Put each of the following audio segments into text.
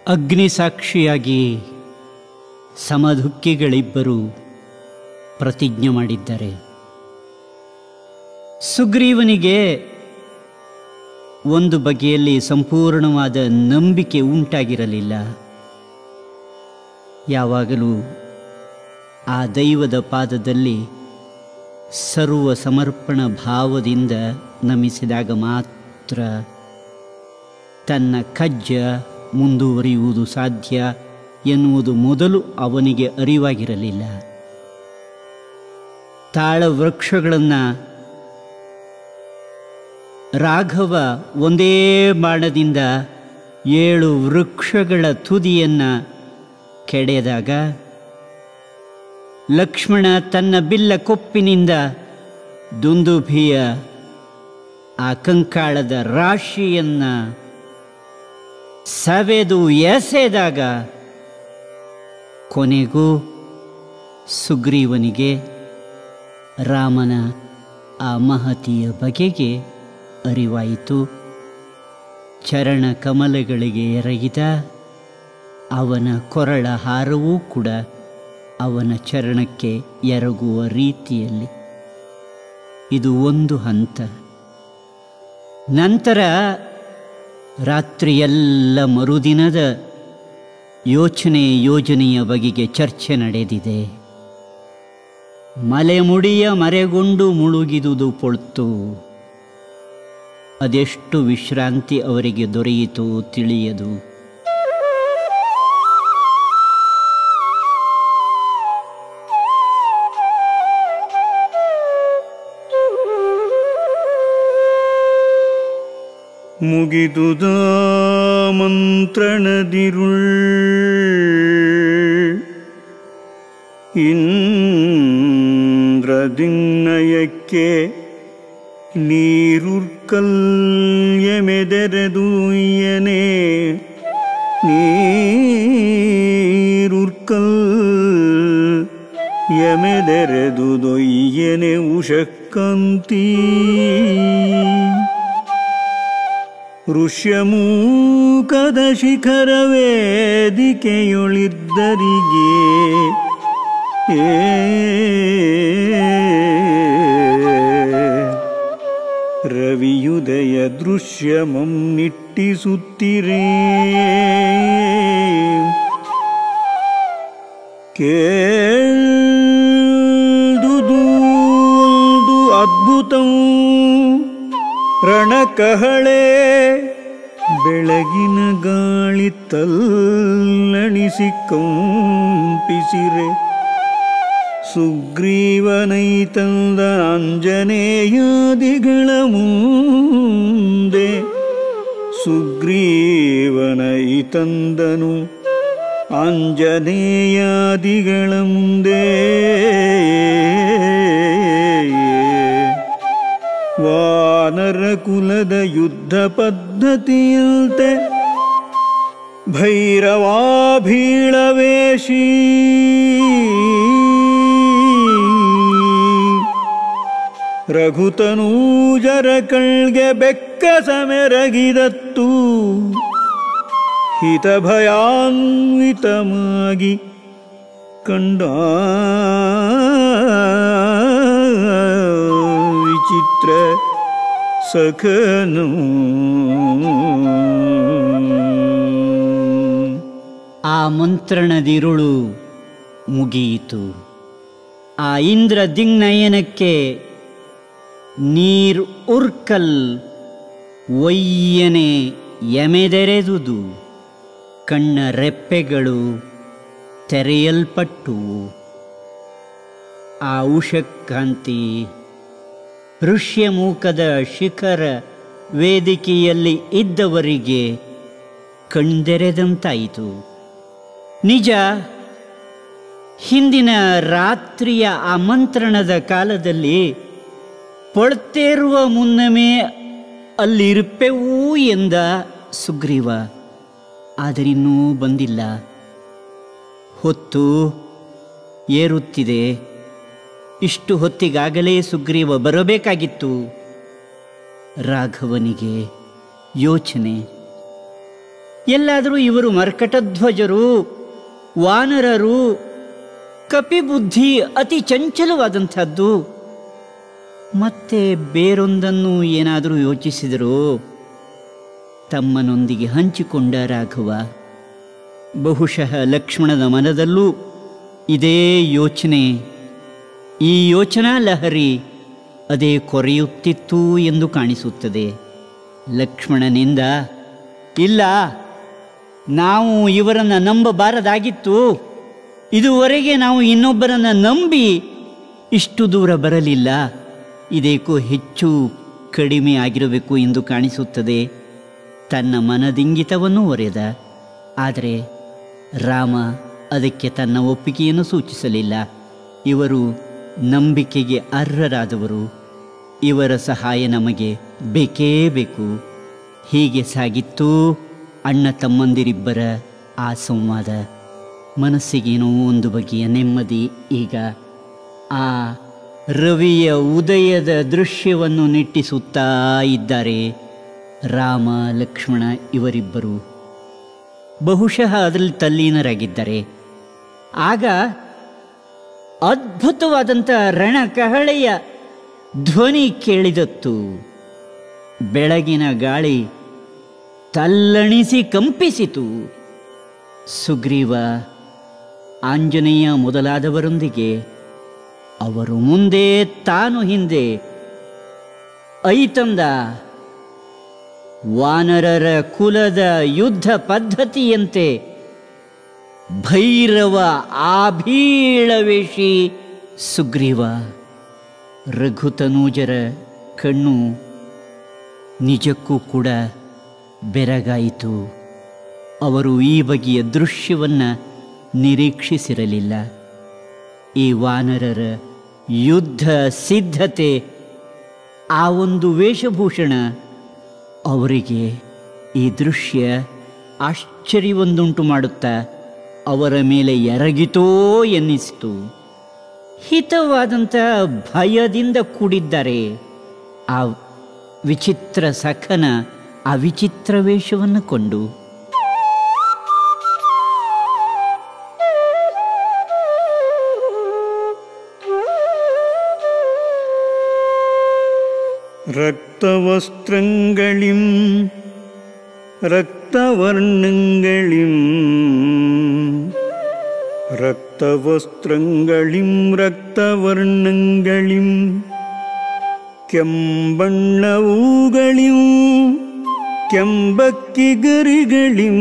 ಅಗ್ನಿ ಸಾಕ್ಷಿಯಾಗಿ ಸಮದುಃಖಿಗಳಿಬ್ಬರು ಪ್ರತಿಜ್ಞೆ ಮಾಡಿದ್ದಾರೆ ಸುಗ್ರೀವನಿಗೆ ಒಂದು ಬಗೆಯಲ್ಲಿ ಸಂಪೂರ್ಣವಾದ ನಂಬಿಕೆ ಉಂಟಾಗಿರಲಿಲ್ಲ ಯಾವಾಗಲೂ ಆ ದೈವದ ಪಾದದಲ್ಲಿ ಸರ್ವ ಸಮರ್ಪಣ ಭಾವದಿಂದ ನಮಿಸಿದಾಗ ಮಾತ್ರ ತನ್ನ ಕಜ್ಜ ಮುಂದುವರಿಯುವುದು ಸಾಧ್ಯ ಎನ್ನುವುದು ಮೊದಲು ಅವನಿಗೆ ಅರಿವಾಗಿರಲಿಲ್ಲ ತಾಳ ವೃಕ್ಷಗಳನ್ನು ರಾಘವ ಒಂದೇ ಬಾಣದಿಂದ ಏಳು ವೃಕ್ಷಗಳ ತುದಿಯನ್ನು ಕೆಡೆದಾಗ ಲಕ್ಷ್ಮಣ ತನ್ನ ಬಿಲ್ಲ ಕೊಪ್ಪಿನಿಂದ ದುಂದುಭಿಯ ಆ ಕಂಕಾಳದ ರಾಶಿಯನ್ನ ಸವೆದು ಎಸೆದಾಗ ಕೊನೆಗೂ ಸುಗ್ರೀವನಿಗೆ ರಾಮನ ಆ ಮಹತಿಯ ಬಗೆಗೆ ಅರಿವಾಯಿತು ಚರಣ ಕಮಲಗಳಿಗೆ ಎರಗಿದ ಅವನ ಕೊರಳ ಹಾರವೂ ಕೂಡ ಅವನ ಚರಣಕ್ಕೆ ಎರಗುವ ರೀತಿಯಲ್ಲಿ ಇದು ಒಂದು ಹಂತ ನಂತರ ರಾತ್ರಿಯೆಲ್ಲ ಮರುದಿನದ ಯೋಚನೆ ಯೋಜನೆಯ ಬಗೆಗೆ ಚರ್ಚೆ ನಡೆದಿದೆ ಮಲೆಮುಡಿಯ ಮರೆಗೊಂಡು ಮುಳುಗಿದುದು ಪೊಳ್ತು ಅದೆಷ್ಟು ವಿಶ್ರಾಂತಿ ಅವರಿಗೆ ದೊರೆಯಿತು ತಿಳಿಯದು ಮುಗಿದುದ ಮಂತ್ರಣದಿರುಳ್ ಇಂದ್ರದಿನ್ನಯಕ್ಕೆ ನೀರುರ್ಕಲ್ಯಮೆದೆರೆದು ಯನೆ ನೀರುರ್ಕಲ್ ಯಮೆದೆರೆದು ದೊಯ್ಯನೆ ಉಷಕ್ಕಂತೀ ಋಷ್ಯಮೂಕದ ಶಿಖರ ವೇದಿಕೆಯೊಳಿದ್ದರಿಗೆ ಏ ರವಿಯುದಯ ದೃಶ್ಯಮಂ ನಿಟ್ಟಿಸುತ್ತಿರೇ ಕೇಳ್ದುದು ಒಂದು ಅದ್ಭುತಂ ರಣಕಹಳೆ ಬೆಳಗಿನ ಗಾಳಿ ತಲ್ಲಣಿಸಿ ಕಂಪಿಸಿರೆ ಸುಗ್ರೀವನೈತಂದ ಅಂಜನೇಯಾದಿಗಳ ಮುಂದೆ ಸುಗ್ರೀವನೈತಂದನು ಆಂಜನೇಯಾದಿಗಳ ಮುಂದೆ ವಾನರ ಕುಲದ ಯುದ್ಧ ಪದ್ಧತಿಯಂತೆ ಭೈರವಾಭೀಳವೇಶಿ ರಘುತನೂಜರ ಕಳ್ಗೆ ಬೆಕ್ಕ ಸಮೆರಗಿದತ್ತು ಹಿತಭಯಾನ್ವಿತಮಾಗಿ ಕಂಡ ವಿಚಿತ್ರ ಸಖನು ಆ ಮಂತ್ರಣದಿರುಳು ಮುಗಿಯಿತು ಆ ಇಂದ್ರ ದಿಗ್ನಯನಕ್ಕೆ ನೀರ್ ಉರ್ಕಲ್ ಒಯ್ಯನೆ ಎಮೆದೆರೆದುದು ಕಣ್ಣ ರೆಪ್ಪೆಗಳು ತೆರೆಯಲ್ಪಟ್ಟುವು ಆ ಉಷಕ್ಕಾಂತಿ ಋಷ್ಯಮೂಕದ ಶಿಖರ ವೇದಿಕೆಯಲ್ಲಿ ಇದ್ದವರಿಗೆ ಕಣ್ದೆರೆದಂತಾಯಿತು ನಿಜ ಹಿಂದಿನ ರಾತ್ರಿಯ ಆ ಮಂತ್ರಣದ ಕಾಲದಲ್ಲಿ ಪೊಳ್ತೇರುವ ಮುನ್ನಮೇ ಅಲ್ಲಿರುಪ್ಪೆವೂ ಎಂದ ಸುಗ್ರೀವ ಆದರಿನ್ನೂ ಬಂದಿಲ್ಲ ಹೊತ್ತು ಏರುತ್ತಿದೆ ಇಷ್ಟು ಹೊತ್ತಿಗಾಗಲೇ ಸುಗ್ರೀವ ಬರಬೇಕಾಗಿತ್ತು ರಾಘವನಿಗೆ ಯೋಚನೆ ಎಲ್ಲಾದರೂ ಇವರು ಮರ್ಕಟಧ್ವಜರು ವಾನರರು ಕಪಿಬುದ್ಧಿ ಅತಿ ಚಂಚಲವಾದಂಥದ್ದು ಮತ್ತೆ ಬೇರೊಂದನ್ನು ಏನಾದರೂ ಯೋಚಿಸಿದರೂ ತಮ್ಮನೊಂದಿಗೆ ಹಂಚಿಕೊಂಡ ರಾಘವ ಬಹುಶಃ ಲಕ್ಷ್ಮಣನ ಮನದಲ್ಲೂ ಇದೇ ಯೋಚನೆ ಈ ಯೋಚನಾ ಲಹರಿ ಅದೇ ಕೊರೆಯುತ್ತಿತ್ತು ಎಂದು ಕಾಣಿಸುತ್ತದೆ ಲಕ್ಷ್ಮಣನಿಂದ ಇಲ್ಲ ನಾವು ಇವರನ್ನು ನಂಬಬಾರದಾಗಿತ್ತು ಇದುವರೆಗೆ ನಾವು ಇನ್ನೊಬ್ಬರನ್ನು ನಂಬಿ ಇಷ್ಟು ದೂರ ಬರಲಿಲ್ಲ ಇದೇಕೋ ಹೆಚ್ಚು ಕಡಿಮೆ ಆಗಿರಬೇಕು ಎಂದು ಕಾಣಿಸುತ್ತದೆ ತನ್ನ ಮನದಿಂಗಿತವನ್ನು ಒರೆದ ಆದರೆ ರಾಮ ಅದಕ್ಕೆ ತನ್ನ ಒಪ್ಪಿಗೆಯನ್ನು ಸೂಚಿಸಲಿಲ್ಲ ಇವರು ನಂಬಿಕೆಗೆ ಅರ್ಹರಾದವರು ಇವರ ಸಹಾಯ ನಮಗೆ ಬೇಕೇ ಬೇಕು ಹೀಗೆ ಸಾಗಿತ್ತು ಅಣ್ಣ ತಮ್ಮಂದಿರಿಬ್ಬರ ಆ ಸಂವಾದ ಮನಸ್ಸಿಗೇನೋ ಒಂದು ಬಗೆಯ ನೆಮ್ಮದಿ ಈಗ ಆ ರವಿಯ ಉದಯದ ದೃಶ್ಯವನ್ನು ನಿಟ್ಟಿಸುತ್ತಾ ಇದ್ದಾರೆ ರಾಮ ಲಕ್ಷ್ಮಣ ಇವರಿಬ್ಬರು ಬಹುಶಃ ಅದರಲ್ಲಿ ತಲ್ಲೀನರಾಗಿದ್ದಾರೆ ಆಗ ಅದ್ಭುತವಾದಂಥ ರಣಕಹಳೆಯ ಧ್ವನಿ ಕೇಳಿದತ್ತು ಬೆಳಗಿನ ಗಾಳಿ ತಲ್ಲಣಿಸಿ ಕಂಪಿಸಿತು ಸುಗ್ರೀವ ಆಂಜನೇಯ ಮೊದಲಾದವರೊಂದಿಗೆ ಅವರು ಮುಂದೆ ತಾನು ಹಿಂದೆ ಐತಂದ ವಾನರರ ಕುಲದ ಯುದ್ಧ ಪದ್ಧತಿಯಂತೆ ಭೈರವ ಆಭೀಳವೇಶಿ ಸುಗ್ರೀವ ರಘುತನೂಜರ ಕಣ್ಣು ನಿಜಕ್ಕೂ ಕೂಡ ಬೆರಗಾಯಿತು ಅವರು ಈ ಬಗೆಯ ದೃಶ್ಯವನ್ನು ನಿರೀಕ್ಷಿಸಿರಲಿಲ್ಲ ಈ ವಾನರರ ಯುದ್ಧ ಸಿದ್ಧತೆ ಆ ಒಂದು ವೇಷಭೂಷಣ ಅವರಿಗೆ ಈ ದೃಶ್ಯ ಆಶ್ಚರ್ಯವೊಂದುಂಟು ಮಾಡುತ್ತಾ ಅವರ ಮೇಲೆ ಎರಗಿತೋ ಎನ್ನಿಸಿತು ಹಿತವಾದಂಥ ಭಯದಿಂದ ಕೂಡಿದ್ದಾರೆ ಆ ವಿಚಿತ್ರ ಸಖನ ಆ ವಿಚಿತ್ರ ವೇಷವನ್ನು ಕೊಂಡು രക്തവസ്ത്രങ്ങളിം രക്തവർണ്ണങ്ങളിം രക്തവസ്ത്രങ്ങളിം രക്തവർണ്ണങ്ങളിം ಕೆಂಬಣ್ಣವುಗಳಿಂ ಕೆಂಬಕ್ಕಿಗರಿಗಳಿಂ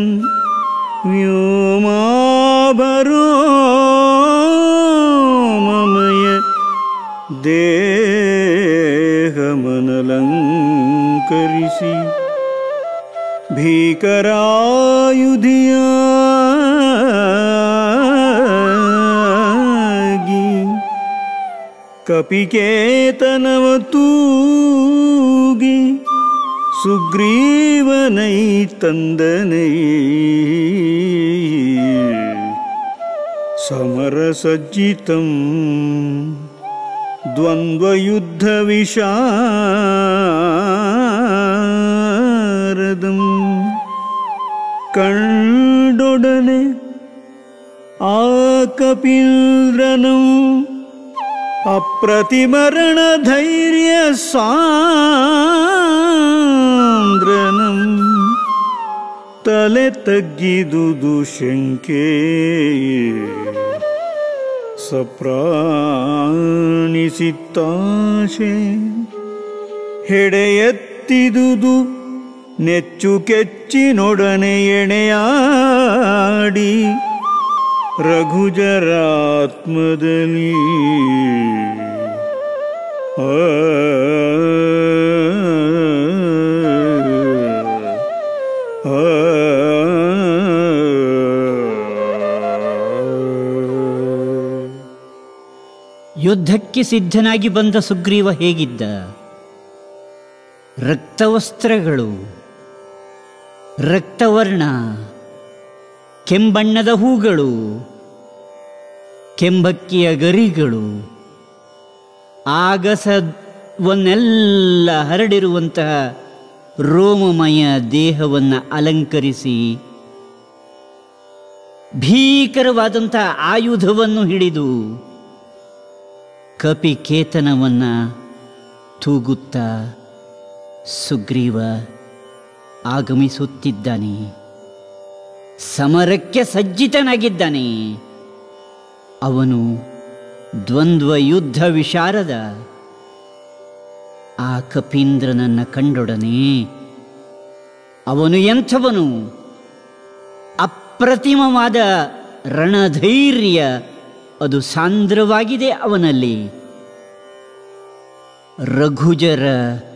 ವ್ಯೋಮಾಭರೋಮಮಯ ದೇಹಮನಲಂಕರಿಸಿ ಭೀಕರಾಯುಧಿಯಾಗಿ ಕಪಿಕೇತನವ ತೂಗಿ ಸುಗ್ರೀವನೈ ತಂದನೈ ಸಮರಸಜ್ಜಿತಂ ದ್ವಂದ್ವಯುದ್ಧವಿಶಾರದಂ ಕಂಡೊಡನೆ ಆ ಕಪೀಂದ್ರನಂ ಅಪ್ರತಿಮರಣ ಧೈರ್ಯ ಸಾಂದ್ರನಂ ತಲೆ ತಗ್ಗಿದುದು ಶಂಕೆ ಸಪ್ರಾಣಿಸಿತ್ತಾಶೆ ಹೆಡೆಯೆತ್ತಿದುದು ನೆಚ್ಚು ಕೆಚ್ಚಿನೊಡನೆ ಎಣೆಯಾಡಿ ರಘುಜರಾತ್ಮದಲ್ಲಿ ಆ ಆ ಯುದ್ಧಕ್ಕೆ ಸಿದ್ಧನಾಗಿ ಬಂದ ಸುಗ್ರೀವ ಹೇಗಿದ್ದ ರಕ್ತವಸ್ತ್ರಗಳು ರಕ್ತವರ್ಣ ಕೆಂಬಣ್ಣದ ಹೂಗಳು ಕೆಂಬಕ್ಕಿಯ ಗರಿಗಳು ಆಗಸವನ್ನೆಲ್ಲ ಹರಡಿರುವಂತಹ ರೋಮಮಯ ದೇಹವನ್ನು ಅಲಂಕರಿಸಿ ಭೀಕರವಾದಂಥ ಆಯುಧವನ್ನು ಹಿಡಿದು ಕಪಿಕೇತನವನ್ನು ತೂಗುತ್ತಾ ಸುಗ್ರೀವ ಆಗಮಿಸುತ್ತಿದ್ದಾನೆ ಸಮರಕ್ಕೆ ಸಜ್ಜಿತನಾಗಿದ್ದಾನೆ ಅವನು ದ್ವಂದ್ವ ಯುದ್ಧ ವಿಶಾರದ ಆ ಕಪೀಂದ್ರನನ್ನ ಕಂಡೊಡನೆ ಅವನು ಎಂಥವನು ಅಪ್ರತಿಮವಾದ ರಣಧೈರ್ಯ ಅದು ಸಾಂದ್ರವಾಗಿದೆ ಅವನಲ್ಲಿ ರಘುಜರ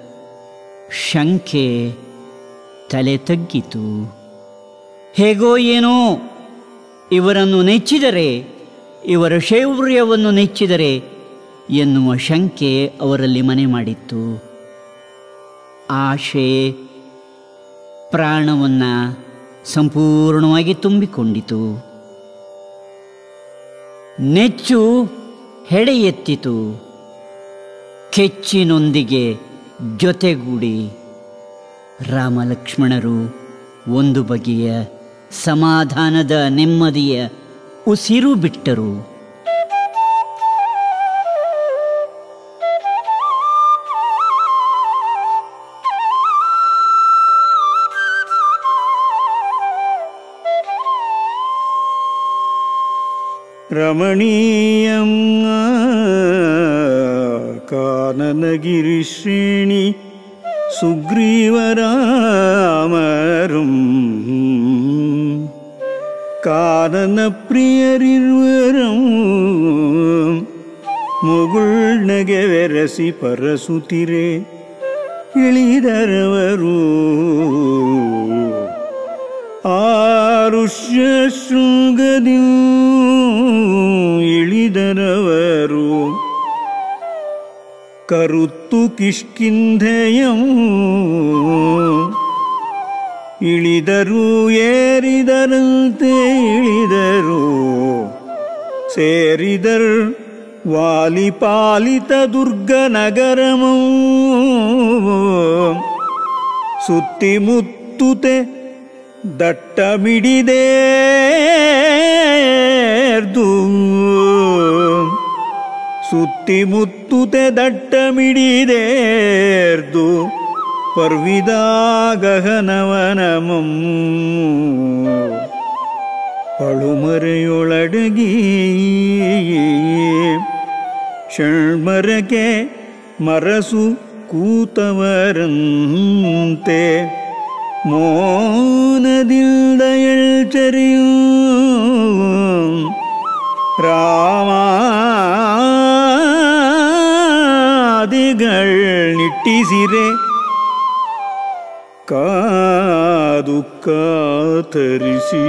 ಶಂಕೆ ತಲೆ ತಗ್ಗಿತು ಹೇಗೋ ಏನೋ ಇವರನ್ನು ನೆಚ್ಚಿದರೆ ಇವರ ಶೌರ್ಯವನ್ನು ನೆಚ್ಚಿದರೆ ಎನ್ನುವ ಶಂಕೆ ಅವರಲ್ಲಿ ಮನೆ ಮಾಡಿತ್ತು ಆಶೆ ಪ್ರಾಣವನ್ನು ಸಂಪೂರ್ಣವಾಗಿ ತುಂಬಿಕೊಂಡಿತು ನೆಚ್ಚು ಹೆಡೆ ಎತ್ತಿತು ಕೆಚ್ಚಿನೊಂದಿಗೆ ಜೊತೆಗೂಡಿ ರಾಮಲಕ್ಷ್ಮಣರು ಒಂದು ಬಗೆಯ ಸಮಾಧಾನದ ನೆಮ್ಮದಿಯ ಉಸಿರು ಬಿಟ್ಟರು രമണീയം കാനനഗിരിശ്രേണി സുഗ്രീവരാമരും കാനനപ്രിയരിരുവരും മുകുൾനಗೆ വെരಸಿ ಪರಸುತ್ತಿರೆ ಇಳಿದರವರು ಆರುಷ್ಯ ಶೃಂಗದಿ ಇಳಿದರವರು ಕರುತ್ತು ಕಿಷ್ಕಿಂಧೆಯಂ ಇಳಿದರು ಏರಿದರಂತೆ ಇಳಿದರು ಸೇರಿದರ್ ವಾಲಿಪಾಲಿತ ದುರ್ಗ ನಗರಮೂ ಸುತ್ತಿಮುತ್ತುತೆ ದಟ್ಟ ಮಿಡಿದೇರ್ದು ಸುತ್ತಿಮುತ್ತುತೆ ದಟ್ಟ ಮಿಡಿದೇರ್ದು ಪರ್ವಿದಾಗಹನವನಮಂ ಪಳುಮರೆಯೊಳಡಗಿ ಷಣ್ಮರಕೆ ಮರಸು ಕೂತವರಂತೆ ಮೋನದಿಂದ ಎಳ್ಚರಿಯೂ ರಾಮಾದಿಗಳ್ ನಿಟ್ಟಿಸಿರೆ ಕಾದು ಕಾತರಿಸಿ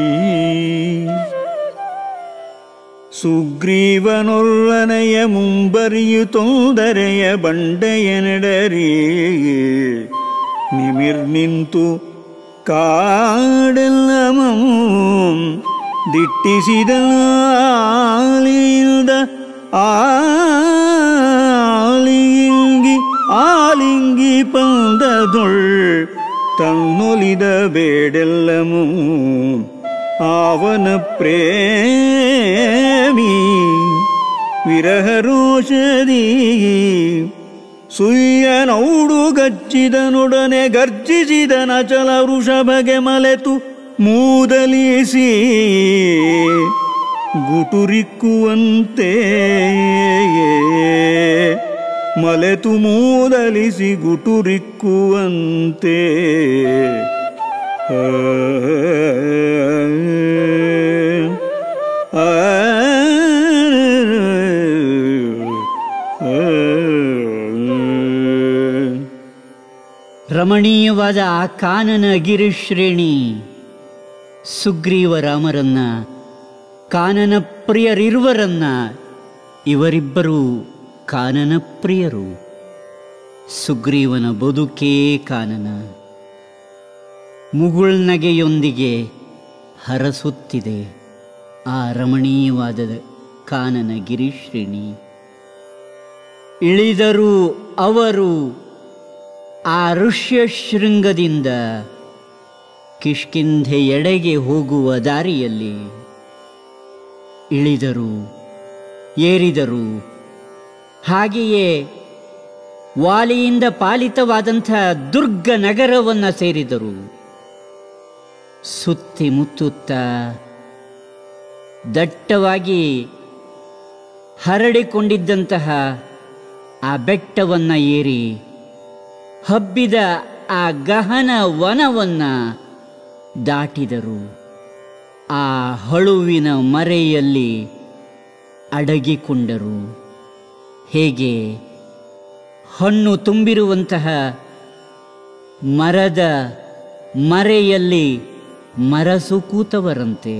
ಸುಗ್ರೀವನೊಲ್ಲನೆಯ ಮುಂಬರಿಯು ತೊಂದರೆಯ ಬಂಡೆಯ ನಡೆರಿ ನಿಮಿರ್ ನಿಂತು ಕಾಡೆಲ್ಲಮಂ ದಿಟ್ಟಿಸಿದ ಆಲಿಯಿಂದ ಆಲಿಂಗಿ ಆಲಿಂಗಿ ಪಂದದೊಳ್ ತನ್ನೊಲಿದ ಬೇಡೆಲ್ಲಮೂ ಆವನ ಪ್ರೇಮಿ ವಿರಹರೋಷದಿ ಸುಯ್ಯನೌಡು ಗಚ್ಚಿದನೊಡನೆ ಗರ್ಜಿಸಿದ ನಚಲ ವೃಷಭಗೆ ಮಲೆತು ಮೂದಲಿಸಿ ಗುಟುರಿಕ್ಕುವಂತೆ ಮಲೆತು ಮೂದಲಿಸಿ ಗುಟುರಿಕ್ಕುವಂತೆ ಆ, ಆ, ಆ. ರಮಣೀಯವಾದ ಆ ಕಾನನ ಗಿರಿಶ್ರೇಣಿ ಸುಗ್ರೀವ ರಾಮರನ್ನ ಕಾನನ ಪ್ರಿಯರಿರುವರನ್ನ ಇವರಿಬ್ಬರೂ ಕಾನನ ಪ್ರಿಯರು ಸುಗ್ರೀವನ ಬದುಕೇ ಕಾನನ ಮುಗುಳ್ನಗೆಯೊಂದಿಗೆ ಹರಸುತ್ತಿದೆ ಆ ರಮಣೀಯವಾದ ಕಾನನ ಗಿರಿಶ್ರೇಣಿ ಇಳಿದರು ಅವರು ಆ ಋಷ್ಯ ಶೃಂಗದಿಂದ ಕಿಷ್ಕಿಂಧೆ ಎಡೆಗೆ ಹೋಗುವ ದಾರಿಯಲ್ಲಿ ಇಳಿದರು ಏರಿದರು ಹಾಗೆಯೇ ವಾಲಿಯಿಂದ ಪಾಲಿತವಾದಂಥ ದುರ್ಗ ನಗರವನ್ನು ಸೇರಿದರು ಸುತ್ತಿ ಮುತ್ತುತ್ತ ದಟ್ಟವಾಗಿ ಹರಡಿಕೊಂಡಿದ್ದಂತಹ ಆ ಬೆಟ್ಟವನ್ನು ಏರಿ ಹಬ್ಬಿದ ಆ ಗಹನ ವನವನ್ನು ದಾಟಿದರು ಆ ಹಳುವಿನ ಮರೆಯಲ್ಲಿ ಅಡಗಿಕೊಂಡರು ಹೇಗೆ ಹಣ್ಣು ತುಂಬಿರುವಂತಹ ಮರದ ಮರೆಯಲ್ಲಿ ಮರಸು ಕೂತವರಂತೆ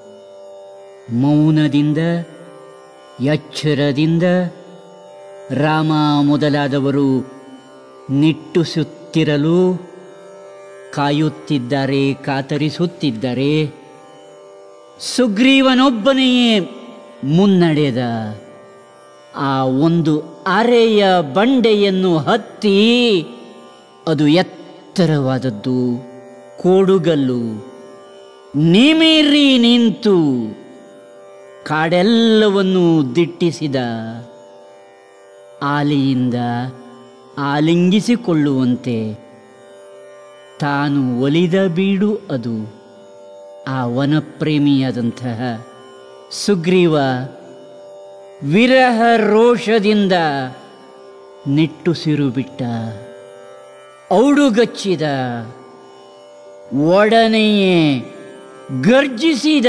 ಮೌನದಿಂದ ಎಚ್ಚರದಿಂದ ರಾಮ ಮೊದಲಾದವರು ನಿಟ್ಟುಸುತ್ತಿರಲು ಕಾಯುತ್ತಿದ್ದಾರೆ ಕಾತರಿಸುತ್ತಿದ್ದಾರೆ ಸುಗ್ರೀವನೊಬ್ಬನೆಯೇ ಮುನ್ನಡೆದ ಆ ಒಂದು ಅರೆಯ ಬಂಡೆಯನ್ನು ಹತ್ತಿ ಅದು ಎತ್ತರವಾದದ್ದು ಕೋಡುಗಲ್ಲು ನಿಮಿರಿ ನಿಂತು ಕಾಡೆಲ್ಲವನ್ನು ದಿಟ್ಟಿಸಿದ ಆಲಿಯಿಂದ ಆಲಿಂಗಿಸಿಕೊಳ್ಳುವಂತೆ ತಾನು ಒಲಿದ ಬೀಡು ಅದು ಆ ವನಪ್ರೇಮಿಯಾದಂತಹ ಸುಗ್ರೀವ ವಿರಹ ರೋಷದಿಂದ ನಿಟ್ಟುಸಿರು ಬಿಟ್ಟ ಔಡುಗಚ್ಚಿದ ಒಡನೆಯೇ ಗರ್ಜಿಸಿದ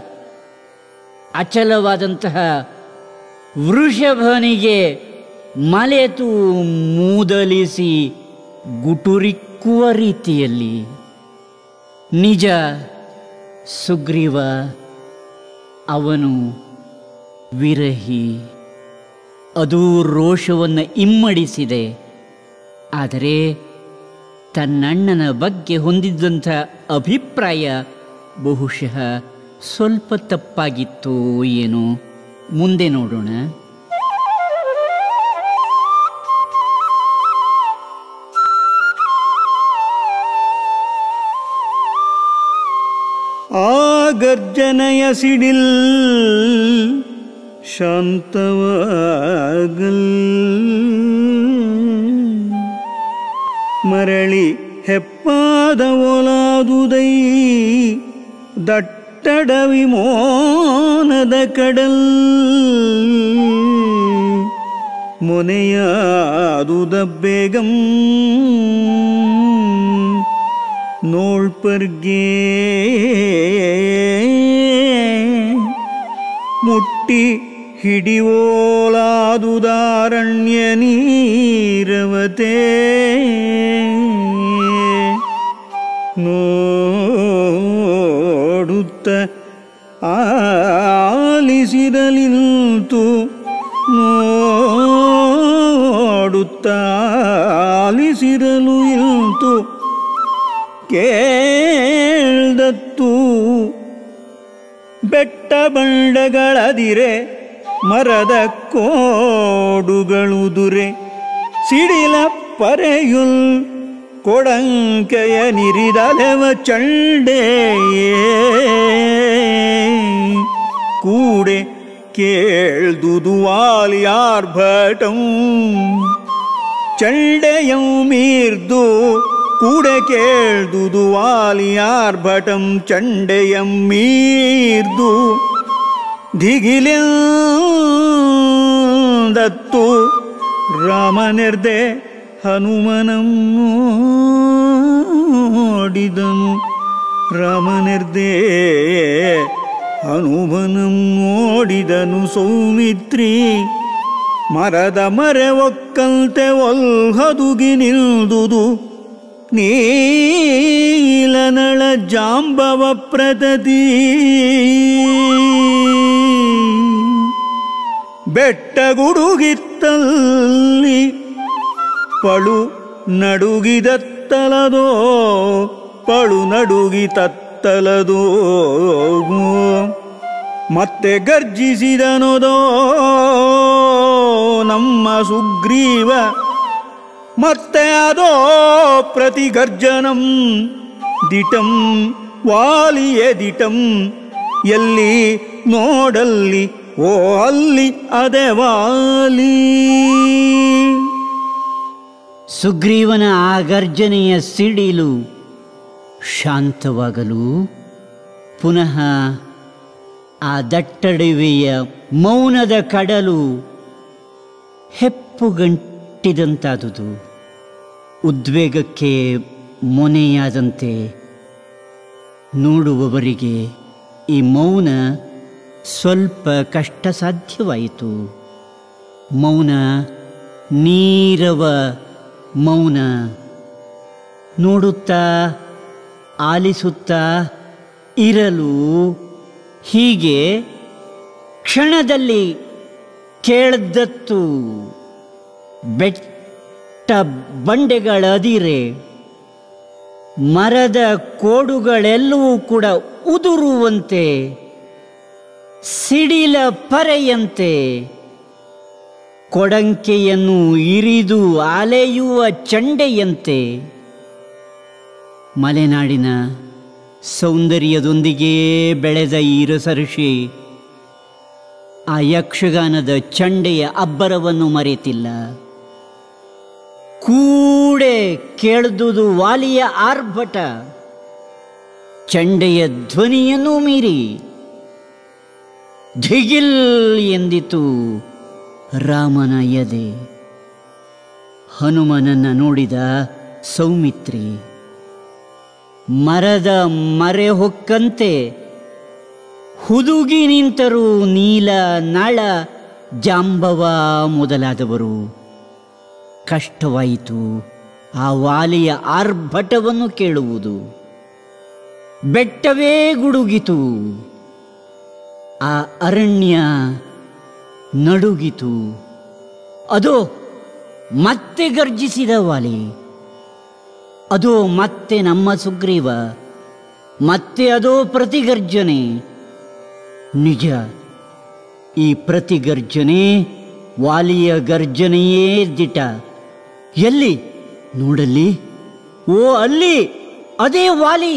ಅಚಲವಾದಂತಹ ವೃಷಭನಿಗೆ ಮಲೆತು ಮೂದಲಿಸಿ ಗುಟುರಿಕ್ಕುವ ರೀತಿಯಲ್ಲಿ ನಿಜ ಸುಗ್ರೀವ ಅವನು ವಿರಹಿ ಅದು ರೋಷವನ್ನು ಇಮ್ಮಡಿಸಿದೆ ಆದರೆ ತನ್ನಣ್ಣನ ಬಗ್ಗೆ ಹೊಂದಿದ್ದಂಥ ಅಭಿಪ್ರಾಯ ಬಹುಶಃ ಸ್ವಲ್ಪ ತಪ್ಪಾಗಿತ್ತು ಏನೋ ಮುಂದೆ ನೋಡೋಣ ಆ ಗರ್ಜನೆಯ ಸಿಡಿಲ್ ಶಾಂತವಾಗಲ್ ಮರಳಿ ಹೆಪ್ಪಾದ ಒಲಾದುದೈ ದಟ್ಟಡ ವಿಮೋನದ ಕಡಲ್ ಮೊನೆಯಾದುದ ಬೇಗಂ ನೋಳ್ಪರ್ಗೆ ಮುಟ್ಟಿ ಹಿಡಿಯೋಲಾದುದಾರಣ್ಯ ನೀರವತೆ ನೋಡುತ್ತ ಆಲಿಸಿರಲಿಂತು ನೋಡುತ್ತ ಆಲಿಸಿರಲು ಇಲ್ತು ಕೇಳ್ದತ್ತು ಬೆಟ್ಟ ಬಂಡಗಳದಿರೆ ಮರದ ಕೋಡುಗಳುದುರೆ ಸಿಡಿಲ ಪರೆಯುಲ್ ಕೊಡಂಕೆಯ ನಿರಿದಲೆವ ಚಂಡೆಯೇ ಕೂಡೆ ಕೇಳ್ದುದು ವಾಲಿಯಾರ್ಭಟಂ ಚಂಡೆಯಂ ಮೀರ್ದು ಕೂಡ ಕೇಳ್ದುದು ವಾಲಿಯಾರ್ಭಟಂ ಚಂಡೆಯಂ ಮೀರ್ದು ದಿಗಿಲೆಂದತ್ತು ರಾಮನೆರ್ದೆ ಹನುಮನಂ ನೋಡಿದನು ರಾಮನೆರ್ದೆ ಹನುಮನಂ ನೋಡಿದನು ಸೌಮಿತ್ರಿ ಮರದ ಮರೆ ಒಕ್ಕಂತೆ ಒಲ್ಹದುಗಿ ನಿಲ್ದುದು ನೀಲನಳ ಜಾಂಬವ ಪ್ರತತಿ ಬೆಟ್ಟಗುಡುಗಿತ್ತಲ್ಲಿ ಪಳು ನಡುಗಿದತ್ತಲದೋ ಪಳು ನಡುಗಿ ತತ್ತಲದೋ ಮತ್ತೆ ಗರ್ಜಿಸಿದನೋದೋ ನಮ್ಮ ಸುಗ್ರೀವ ಮತ್ತೆ ಅದೋ ಪ್ರತಿಗರ್ಜನಂ ದಿಟಂ ವಾಲಿಯೇ ದಿಟಂ ಎಲ್ಲಿ ನೋಡಲ್ಲಿ ಓ ಅಲ್ಲಿ ಅದೆ ವಾಲಿ ಸುಗ್ರೀವನ ಆ ಗರ್ಜನೆಯ ಸಿಡಿಲು ಶಾಂತವಾಗಲು ಪುನಃ ಆ ದಟ್ಟಡವೆಯ ಮೌನದ ಕಡಲು ಹೆಪ್ಪುಗಂಟಿದಂತಾದುದು ಉದ್ವೇಗಕ್ಕೆ ಮೊನೆಯಾದಂತೆ ನೋಡುವವರಿಗೆ ಈ ಮೌನ ಸ್ವಲ್ಪ ಕಷ್ಟ ಸಾಧ್ಯವಾಯಿತು ಮೌನ ನೀರವ ಮೌನ ನೋಡುತ್ತಾ ಆಲಿಸುತ್ತಾ ಇರಲು ಹೀಗೆ ಕ್ಷಣದಲ್ಲಿ ಕೇಳ್ದತ್ತು ಬೆಟ್ಟ ಬಂಡೆಗಳದಿರೆ ಮರದ ಕೋಡುಗಳೆಲ್ಲವೂ ಕೂಡ ಉದುರುವಂತೆ ಸಿಡಿಲ ಪರೆಯಂತೆ ಕೊಡಂಕೆಯನ್ನು ಇರಿದು ಅಲೆಯುವ ಚಂಡೆಯಂತೆ ಮಲೆನಾಡಿನ ಸೌಂದರ್ಯದೊಂದಿಗೆ ಬೆಳೆದ ಈ ರಸಋಷಿ ಆ ಯಕ್ಷಗಾನದ ಚಂಡೆಯ ಅಬ್ಬರವನ್ನು ಮರೆತಿಲ್ಲ ಕೂಡೆ ಕೇಳ್ದುದು ವಾಲಿಯ ಆರ್ಭಟ ಚಂಡೆಯ ಧ್ವನಿಯನ್ನು ಮೀರಿ ಧಿಗಿಲ್ ಎಂದಿತು ರಾಮನ ಎದೆ ಹನುಮನನ್ನ ನೋಡಿದ ಸೌಮಿತ್ರಿ ಮರದ ಮರೆ ಹೊಕ್ಕಂತೆ ಹುದುಗಿ ನಿಂತರು ನೀಲ ನಳ ಜಾಂಬವ ಮೊದಲಾದವರು ಕಷ್ಟವಾಯಿತು ಆ ವಾಲಿಯ ಆರ್ಭಟವನ್ನು ಕೇಳುವುದು ಬೆಟ್ಟವೇ ಗುಡುಗಿತು ಆ ಅರಣ್ಯ ನಡುಗಿತು ಅದೋ ಮತ್ತೆ ಗರ್ಜಿಸಿದ ವಾಲಿ ಅದೋ ಮತ್ತೆ ನಮ್ಮ ಸುಗ್ರೀವ ಮತ್ತೆ ಅದೋ ಪ್ರತಿಗರ್ಜನೆ ನಿಜ ಈ ಪ್ರತಿಗರ್ಜನೆ ವಾಲಿಯ ಗರ್ಜನೆಯೇ ದಿಟ ಎಲ್ಲಿ ನೋಡಲ್ಲಿ ಓ ಅಲ್ಲಿ ಅದೇ ವಾಲಿ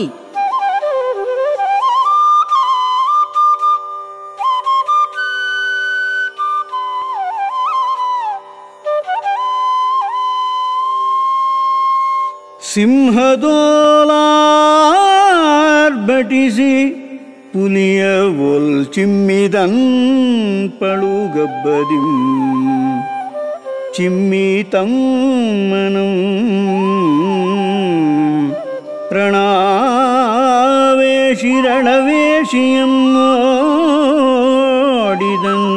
ಸಿಂಹದೋಲಾರ್ಭಟಿಸಿ ಪುಲಿಯ ಒಲ್ ಚಿಮ್ಮಿದನ್ ಪಳುಗಬ್ಬದಿಂ ಚಿಮ್ಮಿ ತಮ್ಮನಂ ರಣಾವೇಶಿರಣವೇಶಿಯಂ ನೋಡಿದನ್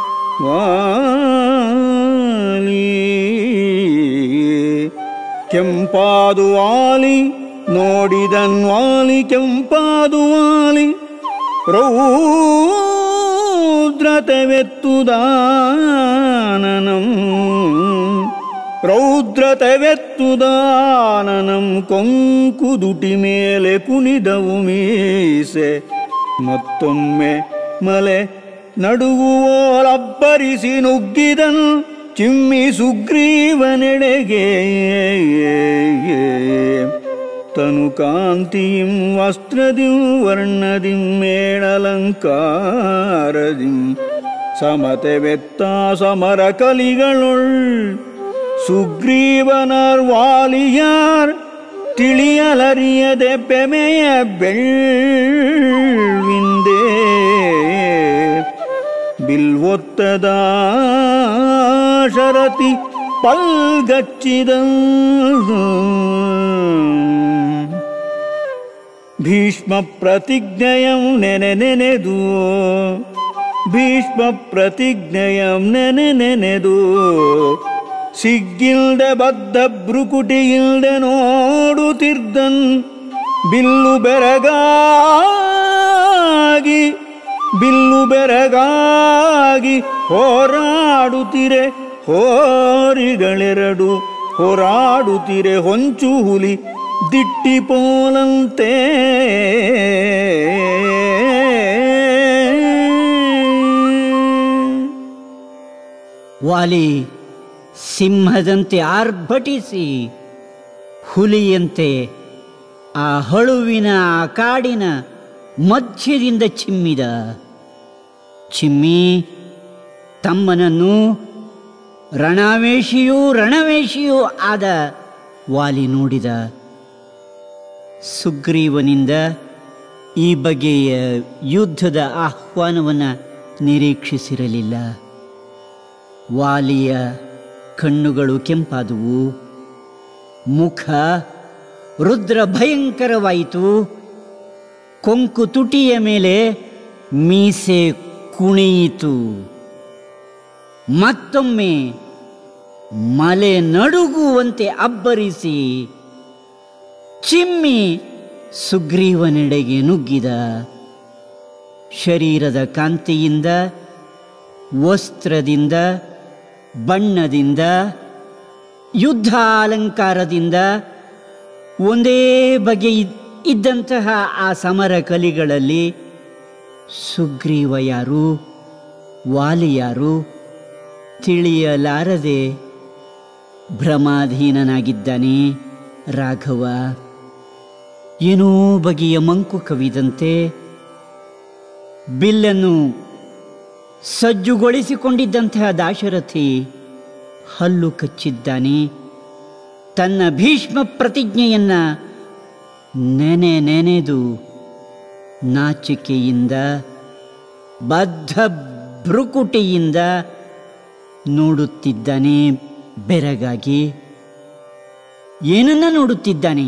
ವಾಲಿ ಕೆಂಪಾದು ವಾಲಿ ನೋಡಿದನ್ ವಾಲಿ ಕೆಂಪಾದು ವಾಲಿ ರೌದ್ರತೆವೆತ್ತುದಾನನಂ ರೌದ್ರತೆವೆತ್ತುದಾನನಂ ಕೊಂಕುದುಟಿ ಮೇಲೆ ಕುಣಿದವು ಮೀಸೆ ಮತ್ತೊಮ್ಮೆ ಮಲೆ ನಡುಗುವೋಲಬ್ಬರಿಸಿ ನುಗ್ಗಿದನು ಚಿಮ್ಮಿ ಸುಗ್ರೀವನೆಡೆಗೆ ತನು ಕಾಂತಿಂ ವಸ್ತ್ರದಿಂ ವರ್ಣದಿಂ ಮೇಳಲಂಕಾರದಿಂ ಸಮತೆ வெத்தா ಸಮರ ಕಲಿಗಳೊಳ್ ಸುಗ್ರೀವನರ್ ವಾಲಿಯಾರ್ ತಿಳಿಯಲರಿಯದೆ ಬೆಮೆಯ ಬೆಳ್ವಿಂದೇ ಬಿಲ್ವೊತ್ತದ ಶರತಿ ಪಲ್ಗಚ್ಚಿದ ಭೀಷ್ಮ ಪ್ರತಿಜ್ಞಯಂ ನೆನೆ ನೆನೆದು ಭೀಷ್ಮ ಪ್ರತಿಜ್ಞಯಂ ನೆನೆ ನೆನೆದು ಸಿಗ್ಗಿಲ್ದೆ ಬದ್ಧ ಭ್ರುಕುಟಿಯಿಲ್ದೆ ನೋಡುತ್ತಿರ್ದನ್ ಬಿಲ್ಲು ಬೆರಗಾಗಿ ಬಿಲ್ಲು ಬೆರಗಾಗಿ ಹೋರಾಡುತ್ತಿರೆ ಹೋರಿಗಳೆರಡು ಹೋರಾಡುತ್ತಿರೆ ಹೊಂಚು ಹುಲಿ ದಿಟ್ಟಿ ಪೋಲಂತೆ ವಾಲಿ ಸಿಂಹದಂತೆ ಆರ್ಭಟಿಸಿ ಹುಲಿಯಂತೆ ಆ ಹಳುವಿನ ಆ ಕಾಡಿನ ಮಧ್ಯದಿಂದ ಚಿಮ್ಮಿದ ಚಿಮ್ಮಿ ತಮ್ಮನನ್ನು ರಣಾವೇಶಿಯೂ ರಣವೇಶಿಯೂ ಆದ ವಾಲಿ ನೋಡಿದ ಸುಗ್ರೀವನಿಂದ ಈ ಬಗೆಯ ಯುದ್ಧದ ಆಹ್ವಾನವನ್ನು ನಿರೀಕ್ಷಿಸಿರಲಿಲ್ಲ ವಾಲಿಯ ಕಣ್ಣುಗಳು ಕೆಂಪಾದವು ಮುಖ ರುದ್ರ ಭಯಂಕರವಾಯಿತು ಕೊಂಕು ತುಟಿಯ ಮೇಲೆ ಮೀಸೆ ಕುಣಿಯಿತು ಮತ್ತೊಮ್ಮೆ ಮಲೆ ನಡುಗುವಂತೆ ಅಬ್ಬರಿಸಿ ಚಿಮ್ಮಿ ಸುಗ್ರೀವನೆಡೆಗೆ ನುಗ್ಗಿದ ಶರೀರದ ಕಾಂತಿಯಿಂದ ವಸ್ತ್ರದಿಂದ ಬಣ್ಣದಿಂದ ಯುದ್ಧಾಲಂಕಾರದಿಂದ ಒಂದೇ ಬಗೆ ಇದ್- ಇದ್ದಂತಹ ಆ ಸಮರ ಕಲಿಗಳಲ್ಲಿ ಸುಗ್ರೀವ ಯಾರು ವಾಲಿ ಯಾರು ತಿಳಿಯಲಾರದೆ ಭ್ರಮಾಧೀನನಾಗಿದ್ದಾನೆ ರಾಘವ ಏನೋ ಬಗೆಯ ಮಂಕು ಕವಿದಂತೆ ಬಿಲ್ಲನ್ನು ಸಜ್ಜುಗೊಳಿಸಿಕೊಂಡಿದ್ದಂತಹ ದಾಶರಥಿ ಹಲ್ಲು ಕಚ್ಚಿದ್ದಾನೆ ತನ್ನ ಭೀಷ್ಮ ಪ್ರತಿಜ್ಞೆಯನ್ನ ನೆನೆ ನೆನೆದು ನಾಚಿಕೆಯಿಂದ ಬದ್ಧ ಭ್ರುಕುಟಿಯಿಂದ ನೋಡುತ್ತಿದ್ದಾನೆ ಬೆರಗಾಗಿ ಏನನ್ನ ನೋಡುತ್ತಿದ್ದಾನೆ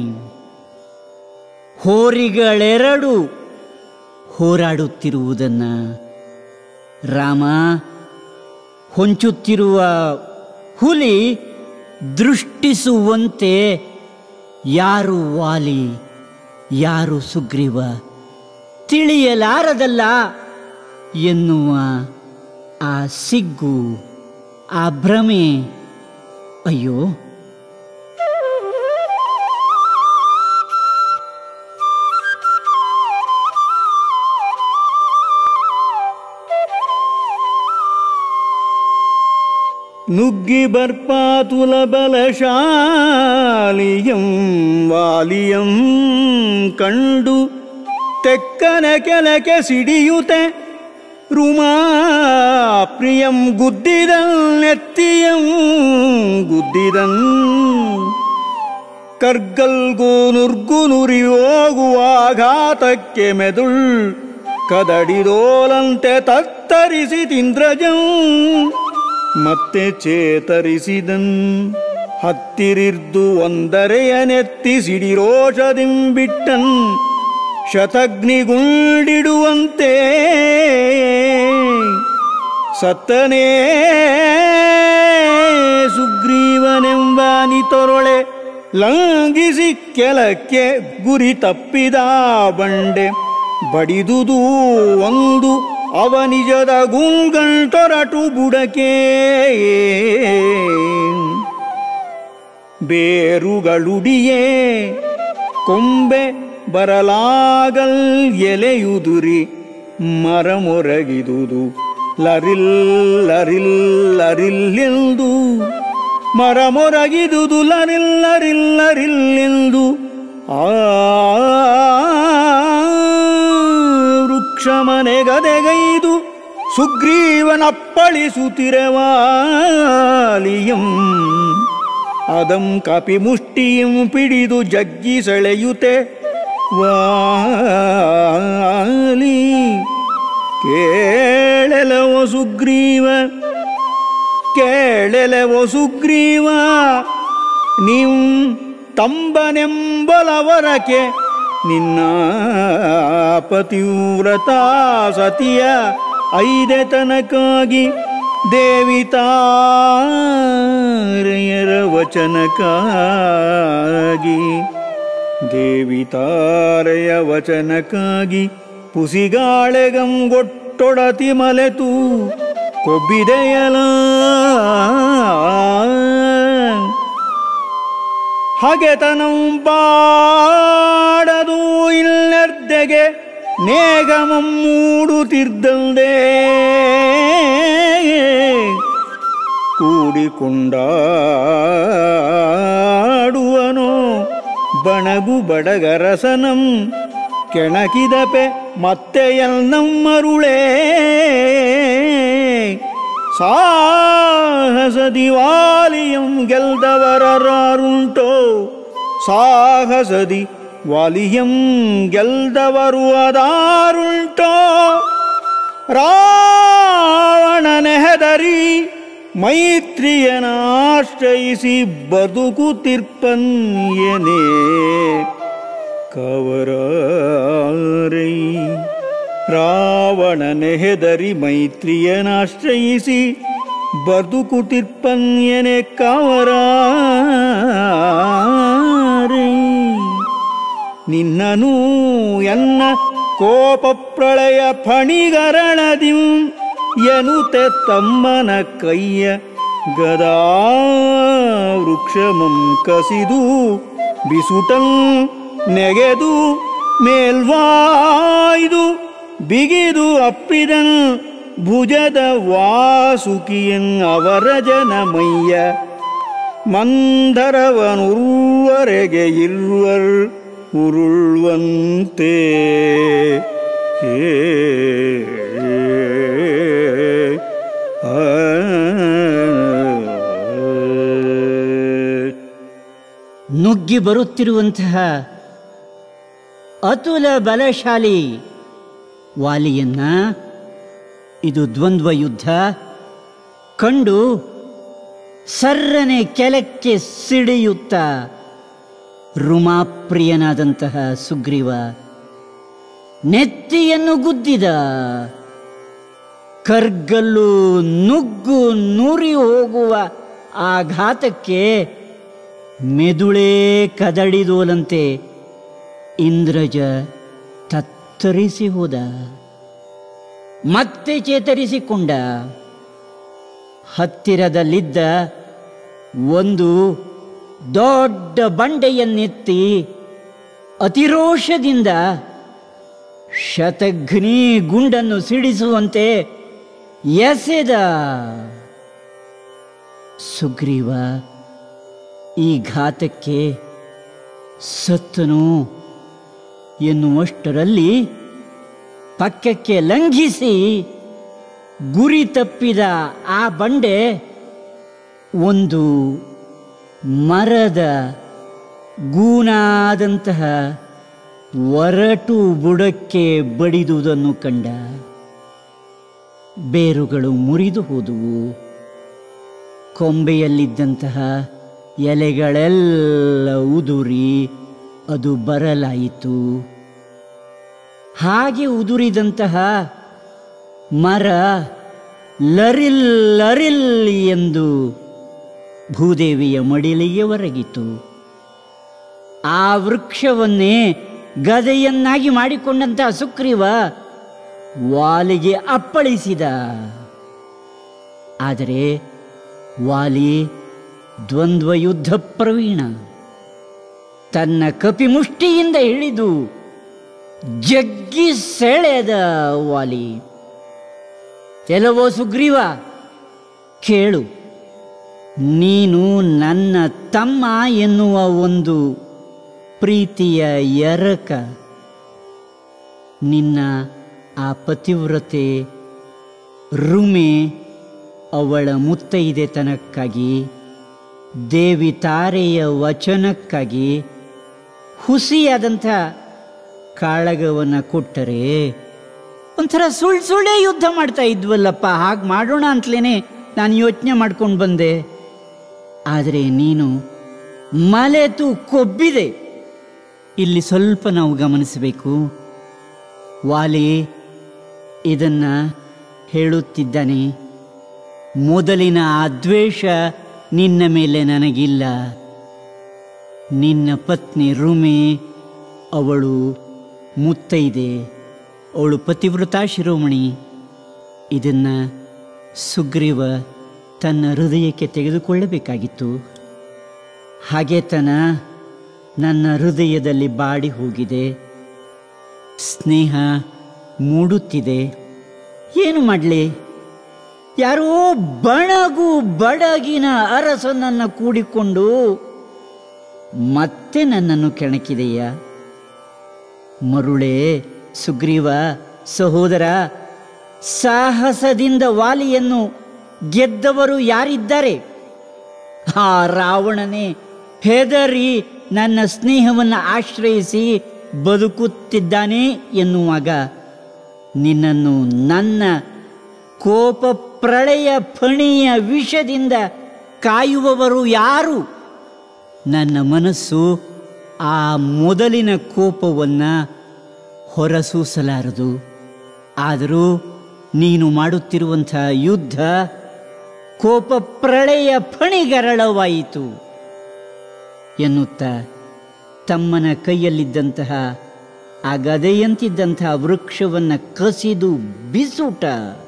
ಹೋರಿಗಳೆರಡು ಹೋರಾಡುತ್ತಿರುವುದನ್ನ ರಾಮ ಹೊಂಚುತ್ತಿರುವ ಹುಲಿ ದೃಷ್ಟಿಸುವಂತೆ ಯಾರು ವಾಲಿ ಯಾರು ಸುಗ್ರೀವ ತಿಳಿಯಲಾರದಲ್ಲ ಎನ್ನುವ ಆ ಸಿಗ್ಗು ಆ ಭ್ರಮೆ ಅಯ್ಯೋ ನುಗ್ಗಿ ಬರ್ಪಾತುಲ ಬಲಶಾಲಿಯಂ ವಾಲಿಯಂ ಕಂಡು ತೆಕ್ಕನ ಕೆಲಕೆ ಸಿಡಿಯುತೆ ರುಮಾ ಪ್ರಿಯಂ ಗುದ್ದಿದನ್ ನೆತ್ತಿಯಂ ಗುದ್ದಿದನ್ ಕರ್ಗಲ್ಗೂ ನುರ್ಗು ನುರಿ ಹೋಗುವ ಆಘಾತಕ್ಕೆ ಮೆದುಳ್ ಕದಡಿದೋಲಂತೆ ತತ್ತರಿಸಿ ತಿಂದ್ರಜಂ ಮತ್ತೆ ಚೇತರಿಸಿದನ್ ಹತ್ತಿರಿರ್ದು ಒಂದರೆಯ ನೆತ್ತಿ ಸಿಡಿರೋಷದಿಂಬಿಟ್ಟನ್ ಶತಗ್ನಿಗುಂಡಿಡುವಂತೆ ಸತ್ತನೇ ಸುಗ್ರೀವನೆಂಬ ನಿತೊರೊಳೆ ಲಂಘಿಸಿ ಕೆಲಕ್ಕೆ ಗುರಿ ತಪ್ಪಿದ ಬಂಡೆ ಬಡಿದುದು ಒಂದು ಅವನಿಜದ ಗುಂಗಂಟೊರಟು ಬುಡಕೆ ಬೇರುಗಳುಡಿಯೇ ಕೊಂಬೆ ಬರಲಾಗಲ್ ಎಲೆಯುದುರಿ ಮರಮೊರಗಿದುದು ಲರಿಲ್ ಲರಿಲ್ ಲರಿಲ್ಲೆಂದು ಮರಮೊರಗಿದುದು ಲರಿಲ್ ಲರಿಲ್ ಲರಿಲ್ಲೆಂದು ಆ ವೃಕ್ಷ ಮನೆಗದೆಗೈದು ಸುಗ್ರೀವನಪ್ಪಳಿಸುತ್ತಿರವಾಲಿಯಂ ಅದಂ ಕಪಿ ಮುಷ್ಟಿಯಂ ಪಿಡಿದು ಜಗ್ಗಿ ಸೆಳೆಯುತ್ತೆ ವಾಲಿ ಕೇಳಲವ ಸುಗ್ರೀವ ಕೇಳಲವ ಸುಗ್ರೀವ ನೀವು ತಂಬನೆಂಬಲವರಕೆ ನಿನ್ನ ಪತಿವ್ರತ ಸತಿಯ ಐದೆ ತನಕಾಗಿ ದೇವಿ ತಾರೆಯರ ವಚನಕ್ಕಾಗಿ ದೇವಿ ತಾರೆಯ ವಚನಕ್ಕಾಗಿ ಪುಸಿಗಾಳೆಗಂ ಗೊಟ್ಟೊಡತಿ ಮಲೆತು ಕೊಬ್ಬಿದೆಯಲ ಹಗೆತನಂ ಪಾಡದು ಇಲ್ಲರ್ದೆಗೆ ನೇಗಮಂ ಮೂಡುತ್ತಿದ್ದಂದೆ ಕೂಡಿಕೊಂಡಾಡುವನೋ ಬಣಗು ಬಡಗರಸನಂ ಕೆಣಕಿದಪೆ ಮತ್ತೆ ಎಲ್ನಮ್ಮರುಳೇ ಸಾಹಸದಿ ವಾಲಿಯಂ ಗೆಲ್ದವರರಾರುಂಟೋ ಸಾಹಸದಿ ವಾಲಿಯಂ ಗೆಲ್ದವರು ಅದಾರುಂಟೋ ರಾವಣನೆ ಹೆದರಿ ಮೈತ್ರಿಯನಾಶ್ರಯಿಸಿ ಬದುಕುತಿರ್ಪನ್ಯನೇ ಕವರೈ ರಾವಣನೆ ಹೆದರಿ ಮೈತ್ರಿಯನಾಶ್ರಯಿಸಿ ಬದುಕುತಿರ್ಪನ್ಯನೆ ಕವರೈ ನಿನ್ನನೂ ಎನ್ನ ಕೋಪ ಪ್ರಳಯ ಫಣಿಗರಣದಿಂ ಎನುತೆ ತಮ್ಮನ ಕೈಯ ಗದಾ ವೃಕ್ಷಮಂ ಕಸಿದು ಬಿಸುಟಂ ನೆಗೆದು ಮೇಲ್ವಾಯ್ದು ಬಿಗಿದು ಅಪ್ಪಿದನ್ ಭುಜದ ವಾಸುಕಿಯನ್ ಅವರ ಜನಮಯ್ಯ ಮಂದರವನುರುವರೆಗೆ ಇರುವರ್ ಉರುಳ್ವಂತೆ ಏ, ಆ, ನುಗ್ಗಿ ಬರುತ್ತಿರುವಂತಹ ಅತುಲ ಬಲಶಾಲಿ ವಾಲಿಯನ್ನ ಇದು ದ್ವಂದ್ವ ಯುದ್ಧ ಕಂಡು ಸರ್ರನೆ ಕೆಳಕ್ಕೆ ಸಿಡಿಯುತ್ತ ರುಮಾಪ್ರಿಯನಾದಂತಹ ಸುಗ್ರೀವ ನೆತ್ತಿಯನ್ನು ಗುದ್ದಿದ ಕರ್ಗಲ್ಲು ನುಗ್ಗು ನುರಿ ಹೋಗುವ ಆಘಾತಕ್ಕೆ ಮೆದುಳೇ ಕದಡಿದೋಲಂತೆ ಇಂದ್ರಜ ತತ್ತರಿಸಿ ಹೋದ ಮತ್ತೆ ಚೇತರಿಸಿಕೊಂಡ ಹತ್ತಿರದಲ್ಲಿದ್ದ ಒಂದು ದೊಡ್ಡ ಬಂಡೆಯನ್ನೆತ್ತಿ ಅತಿರೋಷದಿಂದ ಶತಘ್ನಿ ಗುಂಡನ್ನು ಸಿಡಿಸುವಂತೆ ಎಸೆದ ಸುಗ್ರೀವ ಈ ಘಾತಕ್ಕೆ ಸತ್ತನು ಎನ್ನುವಷ್ಟರಲ್ಲಿ ಪಕ್ಕಕ್ಕೆ ಲಂಘಿಸಿ ಗುರಿ ತಪ್ಪಿದ ಆ ಬಂಡೆ ಒಂದು ಮರದ ಗೂನಾದಂತಹ ಒರಟು ಬುಡಕ್ಕೆ ಬಡಿದುದನ್ನು ಕಂಡ ಬೇರುಗಳು ಮುರಿದು ಹೋದುವು ಕೊಂಬೆಯಲ್ಲಿದ್ದಂತಹ ಎಲೆಗಳೆಲ್ಲ ಉದುರಿ ಅದು ಬರಲಾಯಿತು ಹಾಗೆ ಉದುರಿದಂತಹ ಮರ ಲರಿಲ್ ಲರಿಲ್ ಎಂದು ಭೂದೇವಿಯ ಮಡಿಲಿಗೆ ಒರಗಿತು ಆ ವೃಕ್ಷವನ್ನೇ ಗದೆಯನ್ನಾಗಿ ಮಾಡಿಕೊಂಡಂತಹ ಸುಗ್ರೀವ ವಾಲಿಗೆ ಅಪ್ಪಳಿಸಿದ ಆದರೆ ವಾಲಿ ದ್ವಂದ್ವ ಯುದ್ಧ ಪ್ರವೀಣ ತನ್ನ ಕಪಿಮುಷ್ಟಿಯಿಂದ ಹಿಡಿದು ಜಗ್ಗಿ ಸೆಳೆದ ವಾಲಿ ಕೆಲವೋ ಸುಗ್ರೀವ ಕೇಳು ನೀನು ನನ್ನ ತಮ್ಮ ಎನ್ನುವ ಒಂದು ಪ್ರೀತಿಯ ಎರಕ ನಿನ್ನ ಆ ಪತಿವ್ರತೆ ರುಮೆ ಅವಳ ಮುತ್ತೈದೆತನಕ್ಕಾಗಿ ದೇವಿ ತಾರೆಯ ವಚನಕ್ಕಾಗಿ ಹುಸಿಯಾದಂಥ ಕಾಳಗವನ್ನು ಕೊಟ್ಟರೆ ಒಂಥರ ಸುಳ್ಳು ಸುಳ್ಳೇ ಯುದ್ಧ ಮಾಡ್ತಾ ಇದ್ವಲ್ಲಪ್ಪ ಹಾಗೆ ಮಾಡೋಣ ಅಂತಲೇ ನಾನು ಯೋಚನೆ ಮಾಡ್ಕೊಂಡು ಬಂದೆ ಆದರೆ ನೀನು ಮಲೆತು ಕೊಬ್ಬಿದೆ ಇಲ್ಲಿ ಸ್ವಲ್ಪ ನಾವು ಗಮನಿಸಬೇಕು ವಾಲಿ ಇದನ್ನ ಹೇಳುತ್ತಿದ್ದಾನೆ ಮೊದಲಿನ ಆ ದ್ವೇಷ ನಿನ್ನ ಮೇಲೆ ನನಗಿಲ್ಲ ನಿನ್ನ ಪತ್ನಿ ರುಮೆ ಅವಳು ಮುತ್ತೈದೆ ಅವಳು ಪತಿವ್ರತಾ ಶಿರೋಮಣಿ ಇದನ್ನ ಸುಗ್ರೀವ ತನ್ನ ಹೃದಯಕ್ಕೆ ತೆಗೆದುಕೊಳ್ಳಬೇಕಾಗಿತ್ತು ಹಾಗೆತನ ನನ್ನ ಹೃದಯದಲ್ಲಿ ಬಾಡಿ ಹೋಗಿದೆ ಸ್ನೇಹ ಮೂಡುತ್ತಿದೆ ಏನು ಮಾಡಲಿ ಯಾರೋ ಬಣಗು ಬಡಗಿನ ಅರಸನನ್ನು ಕೂಡಿಕೊಂಡು ಮತ್ತೆ ನನ್ನನ್ನು ಕೆಣಕಿದೆಯ ಮರುಳೆ ಸುಗ್ರೀವ ಸಹೋದರ ಸಾಹಸದಿಂದ ವಾಲಿಯನ್ನು ಗೆದ್ದವರು ಯಾರಿದ್ದಾರೆ ಆ ರಾವಣನೇ ಹೆದರಿ ನನ್ನ ಸ್ನೇಹವನ್ನು ಆಶ್ರಯಿಸಿ ಬದುಕುತ್ತಿದ್ದಾನೆ ಎನ್ನುವಾಗ ನಿನ್ನನ್ನು ನನ್ನ ಕೋಪ ಪ್ರಳಯ ಫಣಿಯ ವಿಷದಿಂದ ಕಾಯುವವರು ಯಾರು ನನ್ನ ಮನಸ್ಸು ಆ ಮೊದಲಿನ ಕೋಪವನ್ನು ಹೊರಸೂಸಲಾರದು ಆದರೂ ನೀನು ಮಾಡುತ್ತಿರುವಂಥ ಯುದ್ಧ ಕೋಪ ಪ್ರಳಯ ಫಣಿಗರಳವಾಯಿತು ಎನ್ನುತ್ತಾ ತಮ್ಮನ ಕೈಯಲ್ಲಿದ್ದಂತಹ ಆ ಗದೆಯಂತಿದ್ದಂತಹ ವೃಕ್ಷವನ್ನು ಕಸಿದು ಬಿಸುಟ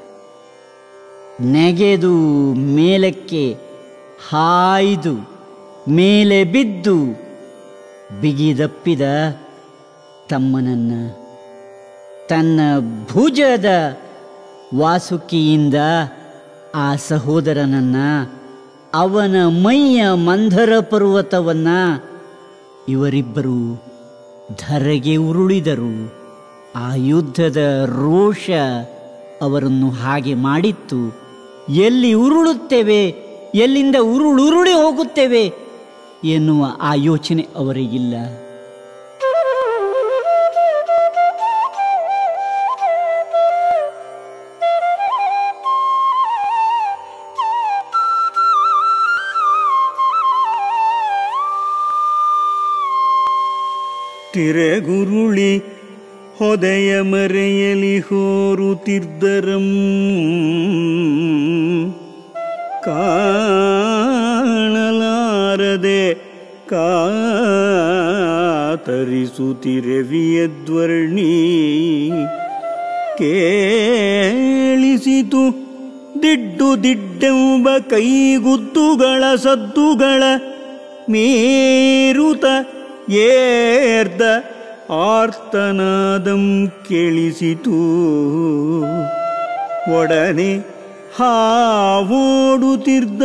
ನೆಗೆದು ಮೇಲಕ್ಕೆ ಹಾಯ್ದು ಮೇಲೆ ಬಿದ್ದು ಬಿಗಿದಪ್ಪಿದ ತಮ್ಮನನ್ನ ತನ್ನ ಭುಜದ ವಾಸುಕಿಯಿಂದ ಆ ಸಹೋದರನನ್ನ ಅವನ ಮೈಯ ಮಂಧರ ಪರ್ವತವನ್ನ ಇವರಿಬ್ಬರು ಧರೆಗೆ ಉರುಳಿದರು ಆ ಯುದ್ಧದ ರೋಷ ಅವರನ್ನು ಹಾಗೆ ಮಾಡಿತ್ತು ಎಲ್ಲಿ ಉರುಳುತ್ತೇವೆ ಎಲ್ಲಿಂದ ಉರುಳುರುಳಿ ಹೋಗುತ್ತೇವೆ ಎನ್ನುವ ಆ ಯೋಚನೆ ಅವರಿಗಿಲ್ಲ ತಿರೆಗುರುಳಿ ಹೊದೆಯ ಮರೆಯಲಿ ಹೋರುತ್ತಿದ್ದರಂ ಕಾಣಲಾರದೆ ಕಾತರಿಸುತ್ತಿರವಿಯದ್ವರ್ಣಿ ಕೇಳಿಸಿತು ದಿಡ್ಡು ದಿಡ್ಡೆಂಬ ಕೈಗುದ್ದುಗಳ ಸದ್ದುಗಳ ಮೀರುತ ಏರ್ದ ಆರ್ತನಾದಂ ಕೇಳಿಸಿತು ಒಡನೆ ಹಾವೋಡುತ್ತಿದ್ದ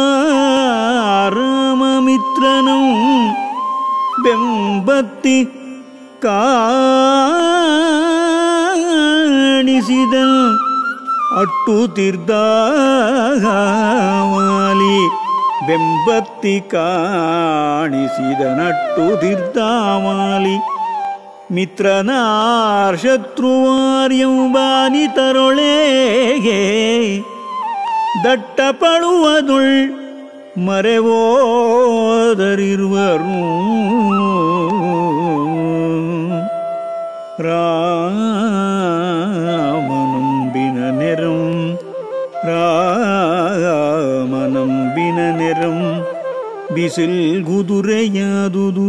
ರಾಮಮಿತ್ರನಂ ಬೆಂಬತ್ತಿ ಕಾಣಿಸಿದ ಅಟ್ಟುತ್ತಿದ್ದ ವಾಲಿ ಬೆಂಬತ್ತಿ ಕಾಣಿಸಿದ ನಟ್ಟುತ್ತಿರ್ದಾಮಾಲಿ ಮಿತ್ರನಾರ್ ಶತ್ರುವಾರ್ಯಂಬಾನಿತರೊಳಗೆ ದಟ್ಟಪಳುವದುಳ್ ಮರೆವೋದರಿರುವರು ರಾಮನಂಬಿನ ನೆರಂ ರಾಮನಂಬಿನ ನೆರಂ ಬಿಸಿಲ್ ಗುದುರೆಯಾದುದು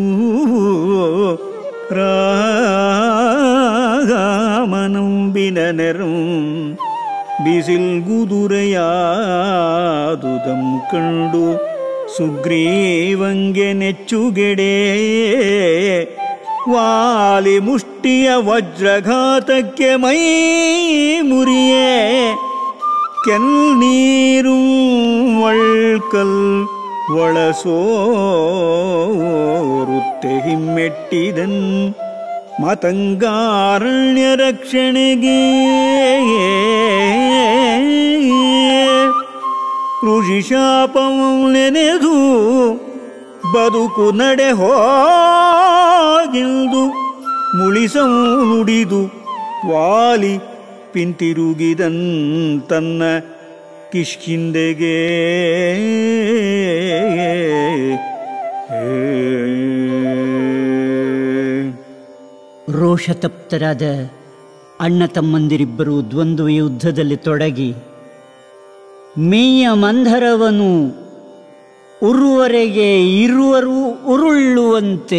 ರಾಮನಂಬಿನ ನೆರಂ ಬಿಸಿಲ್ ಗುದುರೆಯಾದುದಂ ಕಂಡು ಸುಗ್ರೀವಂಗೆ ನೆಚ್ಚುಗೆಡೆ ವಾಲಿ ಮುಷ್ಟಿಯ ವಜ್ರಘಾತಕ್ಕೆ ಮೈ ಮುರಿಯೇ ಕೆನ್ನೀರು ಒಳ್ಕಲ್ ಒಳಸೋರುತ್ತೆ ಹಿಮ್ಮೆಟ್ಟಿದನ್ ಮತಂಗಾರಣ್ಯ ರಕ್ಷಣೆಗೆ ಕೃಷಿ ಶಾಪವಂ ನೆನೆದು ಬದುಕು ನಡೆ ಹೋಗಿಲ್ದು ಮುಳಿಸಂ ನುಡಿದು ವಾಲಿ ಪಿಂತಿರುಗಿದನ್ ತನ್ನ ಕಿಷ್ಕಿಂದೆಗೆ ರೋಷತಪ್ತರಾದ ಅಣ್ಣ ತಮ್ಮಂದಿರಿಬ್ಬರು ದ್ವಂದ್ವ ಯುದ್ಧದಲ್ಲಿ ತೊಡಗಿ ಮೇಯ ಮಂಧರವನು ಉರುವರೆಗೆ ಇರುವರು ಉರುಳುವಂತೆ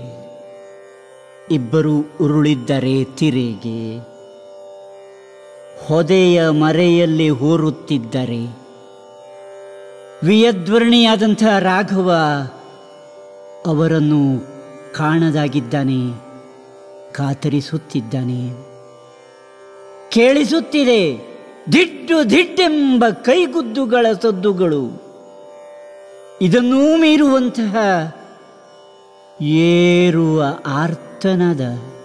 ಇಬ್ಬರು ಉರುಳಿದ್ದಾರೆ ತಿರೆಗೆ ಹೊದೆಯ ಮರೆಯಲ್ಲಿ ಹೋರುತ್ತಿದ್ದರೆ ವಿಯದ್ವರ್ಣಿಯಾದಂಥ ರಾಘವ ಅವರನ್ನು ಕಾಣದಾಗಿದ್ದಾನೆ ಕಾತರಿಸುತ್ತಿದ್ದಾನೆ ಕೇಳಿಸುತ್ತಿದೆ ದಿಡ್ಡು ದಿಡ್ಡೆಂಬ ಕೈಗುದ್ದುಗಳ ಸದ್ದುಗಳು ಇದನ್ನೂ ಮೀರುವಂತಹ ಏರುವ ಆರ್ತನದ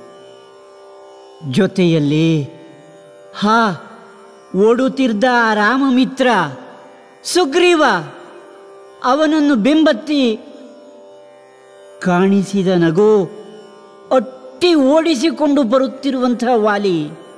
ಜೊತೆಯಲ್ಲಿ ಹಾ ಓಡುತ್ತಿದ್ದ ಆ ರಾಮಮಿತ್ರ ಸುಗ್ರೀವ ಅವನನ್ನು ಬೆಂಬತ್ತಿ ಕಾಣಿಸಿದ ನಗು ಒಟ್ಟಿ ಓಡಿಸಿಕೊಂಡು ಬರುತ್ತಿರುವಂತಹ ವಾಲಿ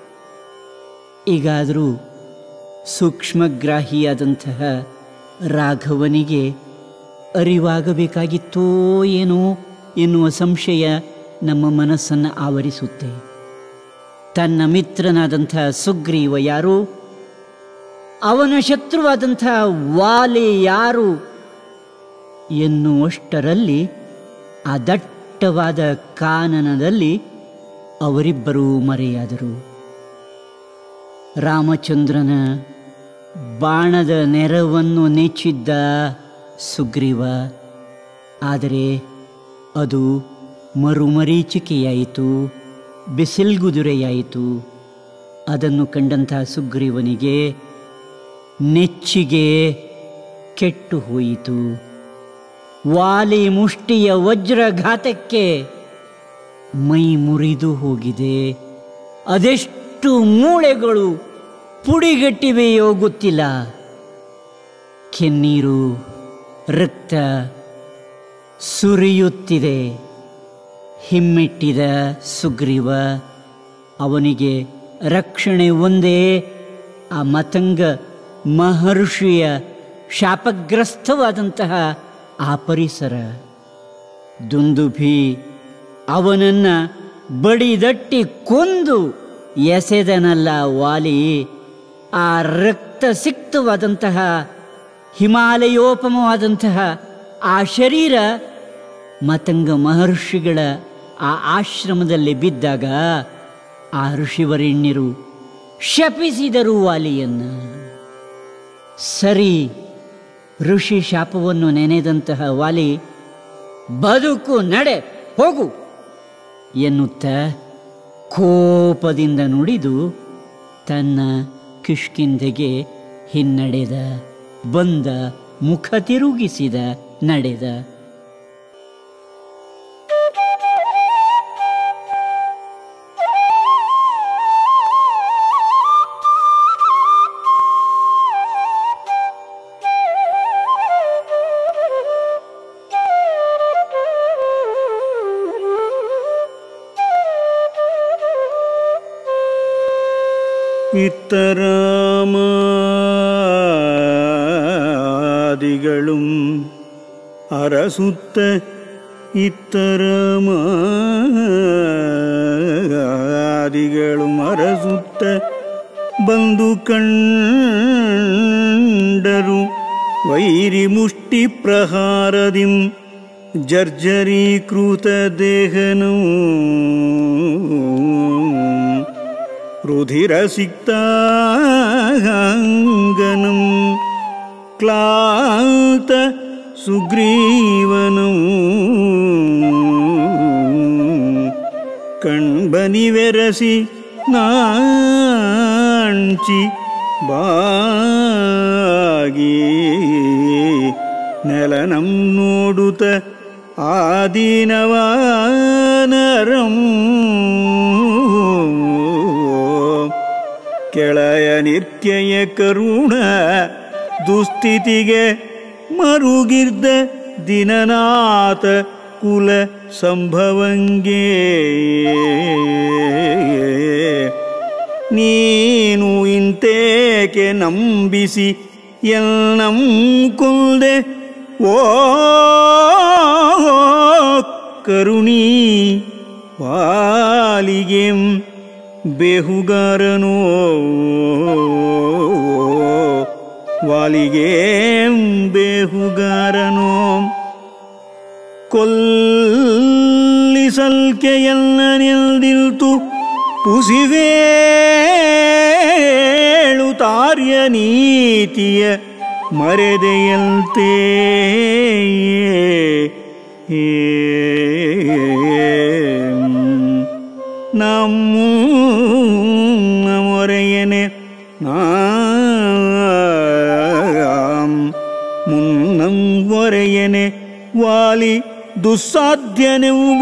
ಈಗಾದರೂ ಸೂಕ್ಷ್ಮಗ್ರಾಹಿಯಾದಂತಹ ರಾಘವನಿಗೆ ಅರಿವಾಗಬೇಕಾಗಿತ್ತೋ ಏನೋ ಎನ್ನುವ ಸಂಶಯ ನಮ್ಮ ಮನಸ್ಸನ್ನು ಆವರಿಸುತ್ತೆ ತನ್ನ ಮಿತ್ರನಾದಂತಹ ಸುಗ್ರೀವ ಯಾರು ಅವನ ಶತ್ರುವಾದಂತಹ ವಾಲೆ ಯಾರು ಎನ್ನುವಷ್ಟರಲ್ಲಿ ಆ ದಟ್ಟವಾದ ಕಾನನದಲ್ಲಿ ಅವರಿಬ್ಬರೂ ಮರೆಯಾದರು ರಾಮಚಂದ್ರನ ಬಾಣದ ನೆರವನ್ನು ನೆಚ್ಚಿದ್ದ ಸುಗ್ರೀವ ಆದರೆ ಅದು ಮರುಮರೀಚಿಕೆಯಾಯಿತು ಬಿಸಿಲ್ಗುದುರೆಯಾಯಿತು ಅದನ್ನು ಕಂಡಂತಹ ಸುಗ್ರೀವನಿಗೆ ನೆಚ್ಚಿಗೆ ಕೆಟ್ಟು ಹೋಯಿತು ವಾಲಿ ಮುಷ್ಟಿಯ ವಜ್ರಘಾತಕ್ಕೆ ಮೈ ಮುರಿದು ಹೋಗಿದೆ ಅದೆಷ್ಟು ಮೂಳೆಗಳು ಪುಡಿಗಟ್ಟಿವೆಯೋ ಗೊತ್ತಿಲ್ಲ ಕೆನ್ನೀರು ರಕ್ತ ಸುರಿಯುತ್ತಿದೆ ಹಿಮ್ಮೆಟ್ಟಿದ ಸುಗ್ರೀವ ಅವನಿಗೆ ರಕ್ಷಣೆ ಒಂದೇ ಆ ಮತಂಗ ಮಹರ್ಷಿಯ ಶಾಪಗ್ರಸ್ತವಾದಂತಹ ಆ ಪರಿಸರ ದುಂದುಭಿ ಅವನನ್ನ ಬಡಿದಟ್ಟಿ ಕೊಂದು ಎಸೆದನಲ್ಲ ವಾಲಿ ಆ ರಕ್ತ ಸಿಕ್ತವಾದಂತಹ ಹಿಮಾಲಯೋಪಮವಾದಂತಹ ಆ ಶರೀರ ಮತಂಗ ಮಹರ್ಷಿಗಳ ಆ ಆಶ್ರಮದಲ್ಲಿ ಬಿದ್ದಾಗ ಆ ಋಷಿವರೆಣ್ಯರು ಶಪಿಸಿದರು ವಾಲಿಯನ್ನ ಸರಿ ಋಷಿ ಶಾಪವನ್ನು ನೆನೆದಂತಹ ವಾಲಿ ಬದುಕು ನಡೆ ಹೋಗು ಎನ್ನುತ್ತ ಕೋಪದಿಂದ ನುಡಿದು ತನ್ನ ಕಿಷ್ಕಿಂಧೆಗೆ ಹಿನ್ನಡೆದ ಬಂದ ಮುಖ ತಿರುಗಿಸಿದ ನಡೆದ ഇത്തരമാദികളും അരസുത്ത ഇത്തരമാദികളും അരസുത്ത ಬಂದು ಕಂಡರು ವೈರಿ ಮುಷ್ಟಿ ಪ್ರಹಾರದಿಂ ಜರ್ಜರೀಕೃತ ದೇಹನೂ ರುಧಿರಸಿಕ್ತಾಂಗನಂ ಕ್ಲಾಂತ ಸುಗ್ರೀವನಂ ಕಣ್ಬನಿವೆರಸಿ ನಾಂಚಿ ಬಾಗಿ ನೆಲನಂ ನೋಡುತ್ತ ಆದೀನವಾನರಂ ಕೆಳಯ ನಿತ್ಯಯ ಕರುಣ ದುಸ್ಥಿತಿಗೆ ಮರುಗಿರ್ದ ದಿನನಾಥ ಕುಲ ಸಂಭವಂಗೆ ನೀನು ಇಂತೇಕೆ ನಂಬಿಸಿ ಎನ್ನಂ ಕುಲ್ದೆ ಓ ಕರುಣಿ ವಾಲಿಗೆಂ ಬೇಹುಗಾರನೋ ವಾಲಿಗೆಂ ಬೇಹುಗಾರನೋ ಕೊಲ್ಲಿಸಲ್ಕೆಯಲ್ಲ ನಿಲ್ದಿಲ್ತು ಪುಸಿವೇಳು ತಾರ್ಯ ನೀತಿಯ ಮರೆದೆಯಂತೆ ನಮ್ಮ ಮೊರೆಯನೆ ನಾ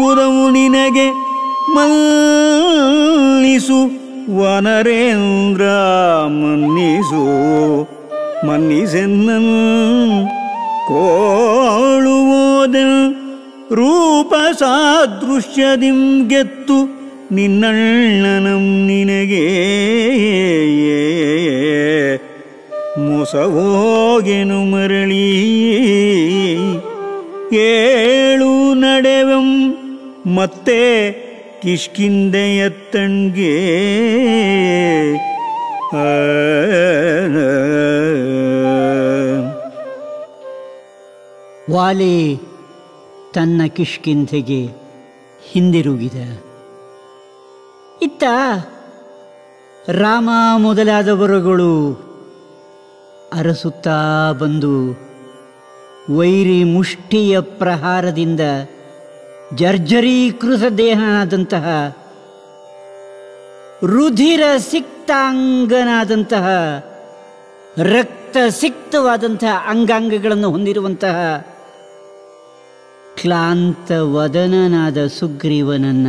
ಎಂಬುದವು ನಿನಗೆ ಮನ್ನಿಸು ವನರೇಂದ್ರ ಮನ್ನಿಸು ಮನ್ನಿಸೆನ್ನನ್ ಕೋಳುವುದೆನ್ ರೂಪ ಸಾದೃಶ್ಯದಿಂ ಗೆತ್ತು ನಿನ್ನಣ್ಣನಂ ನಿನಗೆ ಮೋಸವೋಗೆನು ಮರಳಿ ಏಳು ನಡೆವೆಂ ಮತ್ತೆ ಕಿಷ್ಕಿಂದೆಯ ತಣ್ಗೆ ಆ ವಾಲಿ ತನ್ನ ಕಿಷ್ಕಿಂಧೆಗೆ ಹಿಂದಿರುಗಿದ ಇತ್ತ ರಾಮ ಮೊದಲಾದವರುಗಳು ಅರಸುತ್ತಾ ಬಂದು ವೈರಿ ಮುಷ್ಟಿಯ ಪ್ರಹಾರದಿಂದ ಜರ್ಜರೀಕೃತ ದೇಹನಾದಂತಹ ರುಧಿರ ಸಿಕ್ತಾಂಗನಾದಂತಹ ರಕ್ತ ಸಿಕ್ತವಾದಂತಹ ಅಂಗಾಂಗಗಳನ್ನು ಹೊಂದಿರುವಂತಹ ಕ್ಲಾಂತ ವದನನಾದ ಸುಗ್ರೀವನನ್ನ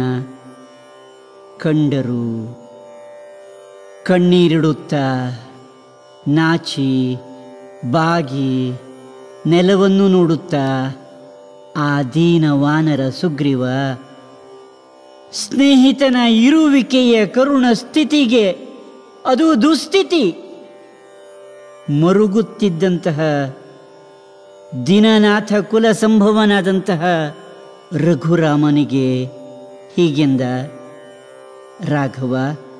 ಕಂಡರು ಕಣ್ಣೀರಿಡುತ್ತಾ ನಾಚಿ ಬಾಗಿ ನೆಲವನ್ನು ನೋಡುತ್ತಾ ಆ ದೀನ ವಾನರ ಸುಗ್ರೀವ ಸ್ನೇಹಿತನ ಇರುವಿಕೆಯ ಕರುಣ ಸ್ಥಿತಿಗೆ ಅದು ದುಸ್ಥಿತಿ ಮರುಗುತ್ತಿದ್ದಂತಹ ದಿನನಾಥ ಕುಲ ಸಂಭವನಾದಂತಹ ರಘುರಾಮನಿಗೆ ಹೀಗೆಂದ ರಾಘವ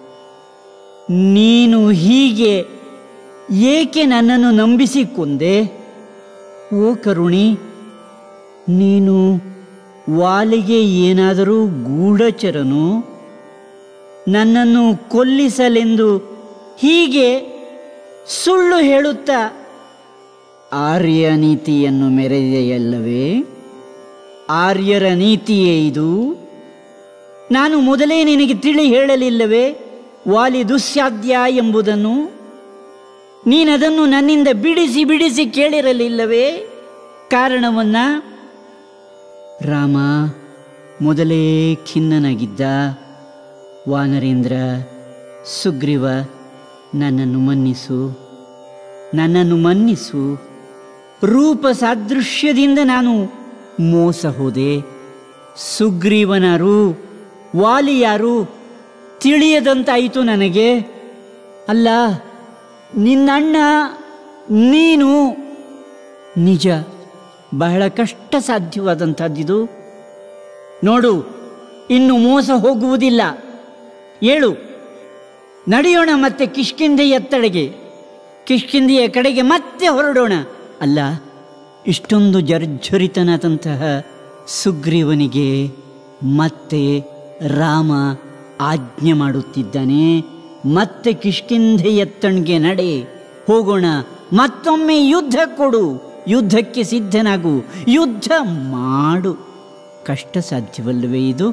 ನೀನು ಹೀಗೆ ಏಕೆ ನನ್ನನ್ನು ನಂಬಿಸಿ ಕೊಂದೆ ಓ ಕರುಣಿ ನೀನು ವಾಲಿಗೆ ಏನಾದರೂ ಗೂಢಚರನು ನನ್ನನ್ನು ಕೊಲ್ಲಿಸಲೆಂದು ಹೀಗೆ ಸುಳ್ಳು ಹೇಳುತ್ತಾ ಆರ್ಯ ನೀತಿಯನ್ನು ಮೆರೆದೆಯಲ್ಲವೇ ಆರ್ಯರ ನೀತಿಯೇ ಇದು ನಾನು ಮೊದಲೇ ನಿನಗೆ ತಿಳಿ ಹೇಳಲಿಲ್ಲವೇ ವಾಲಿ ದುಸ್ಸಾಧ್ಯ ಎಂಬುದನ್ನು ನೀನದನ್ನು ನನ್ನಿಂದ ಬಿಡಿಸಿ ಬಿಡಿಸಿ ಕೇಳಿರಲಿಲ್ಲವೇ ಕಾರಣವನ್ನ ರಾಮ ಮೊದಲೇ ಖಿನ್ನನಾಗಿದ್ದ ವಾನರೇಂದ್ರ ಸುಗ್ರೀವ ನನ್ನನ್ನು ಮನ್ನಿಸು ನನ್ನನ್ನು ಮನ್ನಿಸು ರೂಪ ಸಾದೃಶ್ಯದಿಂದ ನಾನು ಮೋಸ ಹೋದೆ ಸುಗ್ರೀವನಾರು ವಾಲಿ ಯಾರು ತಿಳಿಯದಂತಾಯಿತು ನನಗೆ ಅಲ್ಲ ನಿನ್ನಣ್ಣ ನೀನು ನಿಜ ಬಹಳ ಕಷ್ಟ ಸಾಧ್ಯವಾದಂಥದ್ದಿದು ನೋಡು ಇನ್ನು ಮೋಸ ಹೋಗುವುದಿಲ್ಲ ಏಳು ನಡೆಯೋಣ ಮತ್ತೆ ಕಿಷ್ಕಿಂದೆಯ ಎತ್ತಡೆಗೆ ಕಿಷ್ಕಿಂದೆಯ ಕಡೆಗೆ ಮತ್ತೆ ಹೊರಡೋಣ ಅಲ್ಲ ಇಷ್ಟೊಂದು ಜರ್ಜರಿತನಾದಂತಹ ಸುಗ್ರೀವನಿಗೆ ಮತ್ತೆ ರಾಮ ಆಜ್ಞೆ ಮಾಡುತ್ತಿದ್ದಾನೆ ಮತ್ತೆ ಕಿಷ್ಕಿಂಧೆ ಎತ್ತಣ್ಗೆ ನಡೆ ಹೋಗೋಣ ಮತ್ತೊಮ್ಮೆ ಯುದ್ಧ ಕೊಡು ಯುದ್ಧಕ್ಕೆ ಸಿದ್ಧನಾಗು ಯುದ್ಧ ಮಾಡು ಕಷ್ಟ ಸಾಧ್ಯವಲ್ಲವೇ ಇದು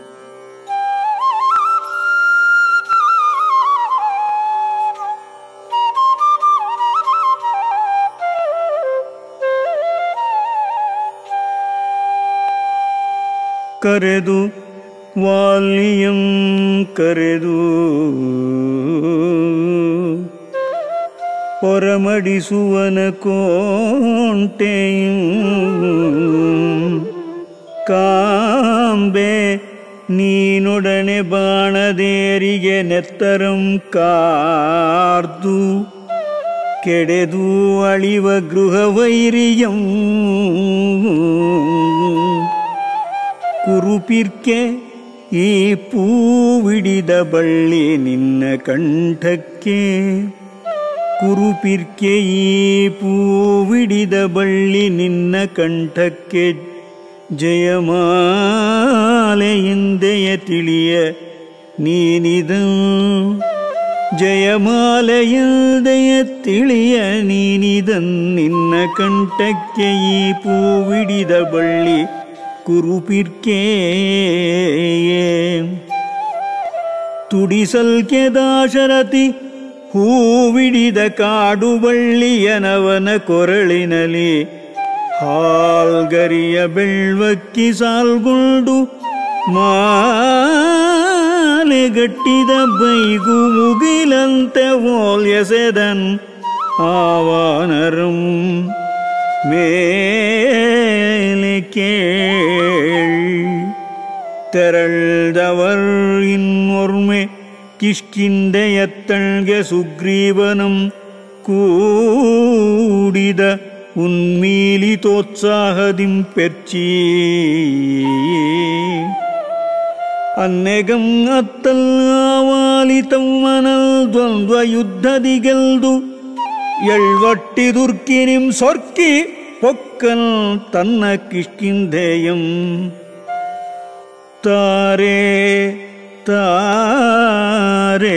ಕರೆದು ವಾಲ್ಯಂ ಕರೆದು ಹೊರಮಡಿಸುವನ ಕೋಂಟೆಯಂ ಕಾಂಬೆ ನೀನೊಡನೆ ಬಾಣದೇರಿಗೆ ನೆತ್ತರಂ ಕಾರ್ದು ಕೆಡೆದು ಅಳಿವ ಗೃಹವೈರಿಯಂ ಕುರುಪಿರ್ಕೆ ಈ ಪೂವಿಡಿದ ಬಳ್ಳಿ ನಿನ್ನ ಕಂಠಕ್ಕೆ ಕುರುಪಿರ್ಕೆ ಈ ಪೂವಿಡಿದ ಬಳ್ಳಿ ನಿನ್ನ ಕಂಠಕ್ಕೆ ಜಯಮಾಲೆಯಿಂದೆಯ ತಿಳಿಯ ನೀನಿದ ಜಯಮಾಲೆಯಿಂದೆಯ ತಿಳಿಯ ನೀನಿದನ್ ನಿನ್ನ ಕಂಠಕ್ಕೆ ಈ ಪೂವಿಡಿದ ಬಳ್ಳಿ ಕುರುಪಿರ್ಕೆ ತುಡಿಸಲ್ಕೆ ದಾಶರಥಿ ಹೂವಿಡಿದ ಕಾಡು ಬಳ್ಳಿಯನವನ ಕೊರಳಿನಲಿ ಹಾಲ್ಗರಿಯ ಬೆಳ್ವಕ್ಕಿ ಸಾಲ್ಗೊಂಡು ಮಾಲೆಗಟ್ಟಿದ ಬೈಗು ಮುಗಿಲಂತೆ ಓಲ್ಯಸೆದನ್ ಆವಾನರಂ மேலே கேள் ತೆರಳ್ದವರ್ ಇನ್ನೊರ್ಮೆ ಕಿಷ್ಕಿಂದೆಯತ್ತಳ್ಗೆ ಸುಗ್ರೀವನಂ ಕೂಡಿದ ഉന്മീലിതോത്സാഹതിം പെർച്ചീ ಅನ್ನೆಗಂ ಅತ್ತಲ್ ಆವಾಲಿತಂ ಮನಲ್ ದ್ವಂದ್ವ ಯುದ್ಧದಿ ಗೆಲ್ದು ಎಳ್ವಟ್ಟಿದುರ್ಕಿನಿಂ ಸೊರ್ಕಿ ಪೊಕ್ಕಲ್ ತನ್ನ ಕಿಷ್ಕಿಂಧೇಯಂ ತಾರೆ ತಾರೆ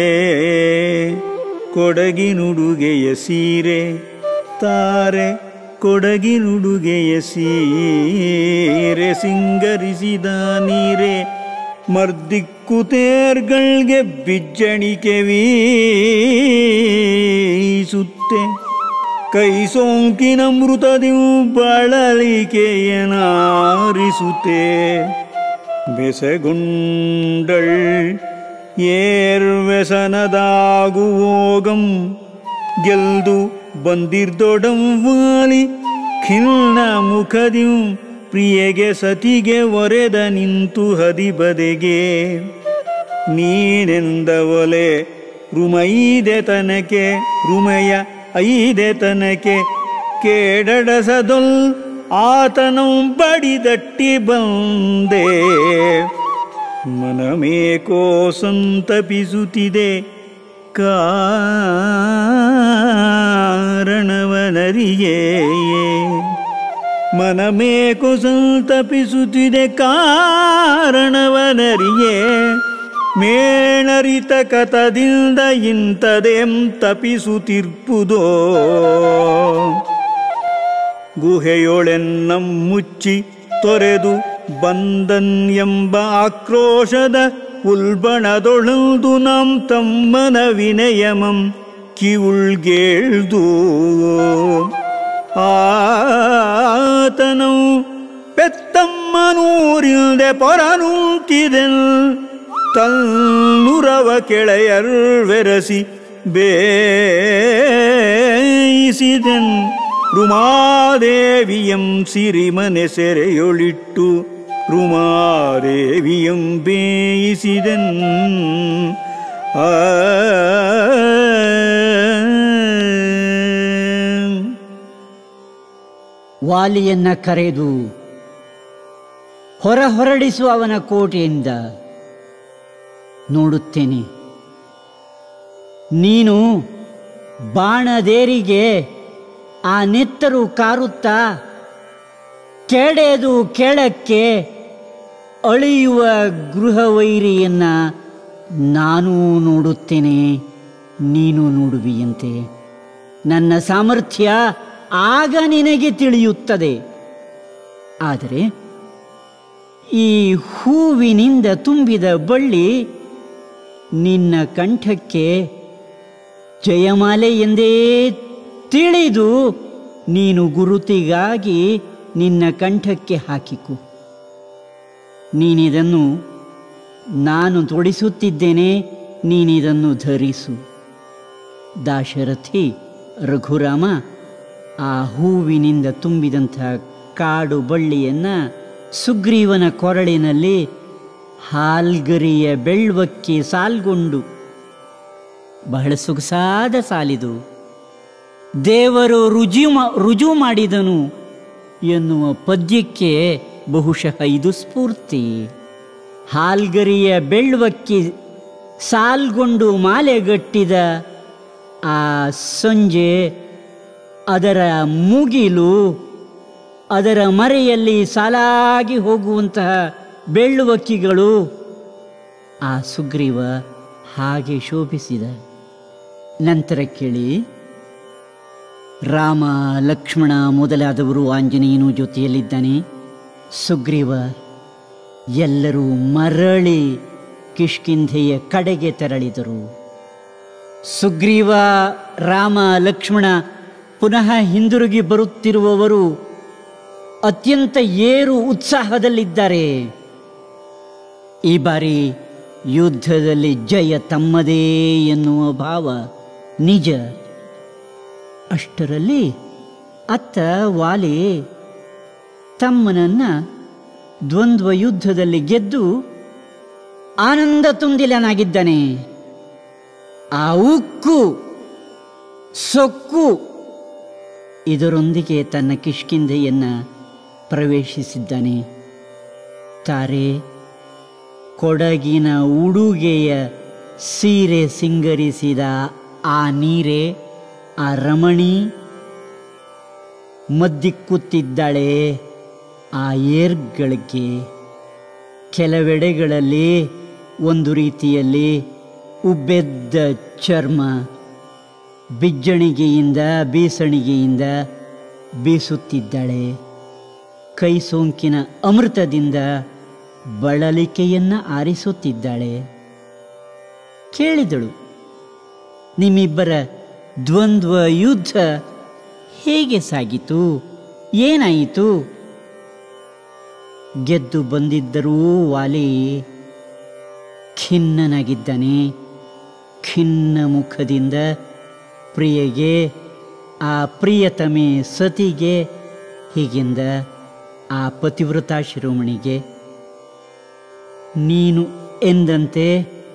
ಕೊಡಗಿನುಡುಗೆಯ ಸೀರೆ ತಾರೆ ಕೊಡಗಿನುಡುಗೆಯ ಸೀರೆ ಸಿಂಗರಿಸಿದ ನೀರೆ ಮರ್ದಿಕ್ಕುತೇರ್ಗಳ್ಗೆ ಬಿಜ್ಜಣಿಕೆ ವೀಸುತ್ತೆ ಕೈ ಸೋಂಕಿನ ಮೃತದಿವು ಬಳಲಿಕೆಯನಾರಿಸುತ್ತೆ ಬೆಸಗುಂಡಳ್ ಏರ್ವೆಸನದಾಗುವೋಗಂ ಗೆಲ್ದು ಬಂದಿರ್ದೊಡಂ ವಾಲಿ ಖಿನ್ನ ಮುಖದಿಂ ಪ್ರಿಯಗೆ ಸತಿಗೆ ಒರೆದ ನಿಂತು ಹದಿಬದೆಗೆ ನೀನೆಂದವಲೆ ರುಮೈದೆ ತನಕೆ ರುಮೆಯ ಐದೆ ತನಕೆ ಕೇಡಡಸದೊಲ್ ಆತನಂ ಬಡಿದಟ್ಟಿ ಬಂದೆ ಮನಮೇಕೋ ಸಂತಪಿಸುತ್ತಿದೆ ಕಾರಣವನರಿಯೇ ಮನಮೇಕೋ ಸಂತಪಿಸುತ್ತಿದೆ ಕಾರಣವನರಿಯೇ ಮೇಣರಿತ ಕತದಿಂದ ಇಂಥದೆಂ ತಪಿಸುತ್ತಿರ್ಪುದೋ ಗುಹೆಯೊಳೆನ್ನಂ ಮುಚ್ಚಿ ತೊರೆದು ಬಂದನ್ ಎಂಬ ಆಕ್ರೋಶದ ಉಲ್ಬಣದೊಳದು ನಂ ತಮ್ಮನ ವಿನಯಮಂ ಕಿವುಳ್ಗೇಳ್ದು ಆತನು ಪೆತ್ತಮ್ಮನೂರಿಲ್ದೆ ಪೊರನೂಕಿದೆನ್ ತನ್ನುರವ ಕೆಳೆಯರ್ವೆರಸಿ ಬೇಯಿಸಿದೆನ್ ರುಮಾದೇವಿಯಂ ಸಿರಿಮನೆ ಸೆರೆಯೊಳಿಟ್ಟು ರುಮಾದೇವಿಯಂ ಬೇಯಿಸಿದೆನ್ ಆ ವಾಲಿಯನ್ನ ಕರೆದು ಹೊರ ಹೊರಡಿಸುವ ಅವನ ಕೋಟೆಯಿಂದ ನೋಡುತ್ತೇನೆ ನೀನು ಬಾಣದೇರಿಗೆ ಆ ನೆತ್ತರು ಕಾರುತ್ತಾ ಕೆಡೆದು ಕೆಳಕ್ಕೆ ಅಳಿಯುವ ಗೃಹವೈರಿಯನ್ನ ನಾನು ನೋಡುತ್ತೇನೆ ನೀನು ನೋಡುವಿಯಂತೆ ನನ್ನ ಸಾಮರ್ಥ್ಯ ಆಗ ನಿನಗೆ ತಿಳಿಯುತ್ತದೆ ಆದರೆ ಈ ಹೂವಿನಿಂದ ತುಂಬಿದ ಬಳ್ಳಿ ನಿನ್ನ ಕಂಠಕ್ಕೆ ಜಯಮಾಲೆ ಎಂದೇ ತಿಳಿದು ನೀನು ಗುರುತಿಗಾಗಿ ನಿನ್ನ ಕಂಠಕ್ಕೆ ಹಾಕಿಕು ನೀನಿದನ್ನು ನಾನು ತೊಡಿಸುತ್ತಿದ್ದೇನೆ ನೀನಿದನ್ನು ಧರಿಸು ದಾಶರಥಿ ರಘುರಾಮ ಆ ಹೂವಿನಿಂದ ತುಂಬಿದಂಥ ಕಾಡು ಬಳ್ಳಿಯನ್ನ ಸುಗ್ರೀವನ ಕೊರಳಿನಲ್ಲಿ ಹಾಲ್ಗರಿಯ ಬೆಳ್ವಕ್ಕೆ ಸಾಲ್ಗೊಂಡು ಬಹಳ ಸೊಗಸಾದ ಸಾಲಿದು ದೇವರು ರುಜು ಮಾ ರುಜು ಮಾಡಿದನು ಎನ್ನುವ ಪದ್ಯಕ್ಕೆ ಬಹುಶಃ ಇದು ಸ್ಫೂರ್ತಿ ಹಾಲ್ಗರಿಯ ಬೆಳ್ವಕ್ಕೆ ಸಾಲ್ಗೊಂಡು ಮಾಲೆಗಟ್ಟಿದ ಆ ಸಂಜೆ ಅದರ ಮುಗಿಲು ಅದರ ಮರೆಯಲ್ಲಿ ಸಾಲಾಗಿ ಹೋಗುವಂತಹ ಬೆಳ್ಳುವಕ್ಕಿಗಳು ಆ ಸುಗ್ರೀವ ಹಾಗೆ ಶೋಭಿಸಿದ ನಂತರ ಕೇಳಿ ರಾಮ ಲಕ್ಷ್ಮಣ ಮೊದಲಾದವರು ಆಂಜನೇಯನು ಜೊತೆಯಲ್ಲಿದ್ದಾನೆ ಸುಗ್ರೀವ ಎಲ್ಲರೂ ಮರಳಿ ಕಿಷ್ಕಿಂಧೆಯ ಕಡೆಗೆ ತೆರಳಿದರು ಸುಗ್ರೀವ ರಾಮ ಲಕ್ಷ್ಮಣ ಪುನಃ ಹಿಂದಿರುಗಿ ಬರುತ್ತಿರುವವರು ಅತ್ಯಂತ ಏರು ಉತ್ಸಾಹದಲ್ಲಿದ್ದಾರೆ ಈ ಬಾರಿ ಯುದ್ಧದಲ್ಲಿ ಜಯ ತಮ್ಮದೇ ಎನ್ನುವ ಭಾವ ನಿಜ ಅಷ್ಟರಲ್ಲಿ ಅತ್ತ ವಾಲಿ ತಮ್ಮನನ್ನ ದ್ವಂದ್ವ ಯುದ್ಧದಲ್ಲಿ ಗೆದ್ದು ಆನಂದ ತುಂದಿಲನಾಗಿದ್ದಾನೆ ಆ ಉಕ್ಕು ಸೊಕ್ಕು ಇದರೊಂದಿಗೆ ತನ್ನ ಕಿಷ್ಕಿಂಧೆಯನ್ನ ಪ್ರವೇಶಿಸಿದ್ದಾನೆ ತಾರೆ ಕೊಡಗಿನ ಉಡುಗೆಯ ಸೀರೆ ಸಿಂಗರಿಸಿದ ಆ ನೀರೆ ಆ ರಮಣಿ ಮದ್ದಿಕ್ಕುತ್ತಿದ್ದಾಳೆ ಆ ಏರ್ಗಳಿಗೆ ಕೆಲವೆಡೆಗಳಲ್ಲಿ ಒಂದು ರೀತಿಯಲ್ಲಿ ಉಬ್ಬೆದ್ದ ಚರ್ಮ ಬಿಜ್ಜಣಿಗೆಯಿಂದ ಬೀಸಣಿಗೆಯಿಂದ ಬೀಸುತ್ತಿದ್ದಾಳೆ ಕೈ ಸೋಂಕಿನ ಅಮೃತದಿಂದ ಬಳಲಿಕೆಯನ್ನ ಆರಿಸುತ್ತಿದ್ದಾಳೆ ಕೇಳಿದಳು ನಿಮ್ಮಿಬ್ಬರ ದ್ವಂದ್ವ ಯುದ್ಧ ಹೇಗೆ ಸಾಗಿತು ಏನಾಯಿತು ಗೆದ್ದು ಬಂದಿದ್ದರೂ ವಾಲಿ ಖಿನ್ನನಾಗಿದ್ದಾನೆ ಖಿನ್ನ ಮುಖದಿಂದ ಪ್ರಿಯಗೆ ಆ ಪ್ರಿಯತಮೆ ಸತಿಗೆ ಹೀಗೆಂದ ಆ ಪತಿವ್ರತಾ ಶಿರೋಮಣಿಗೆ ನೀನು ಎಂದಂತೆ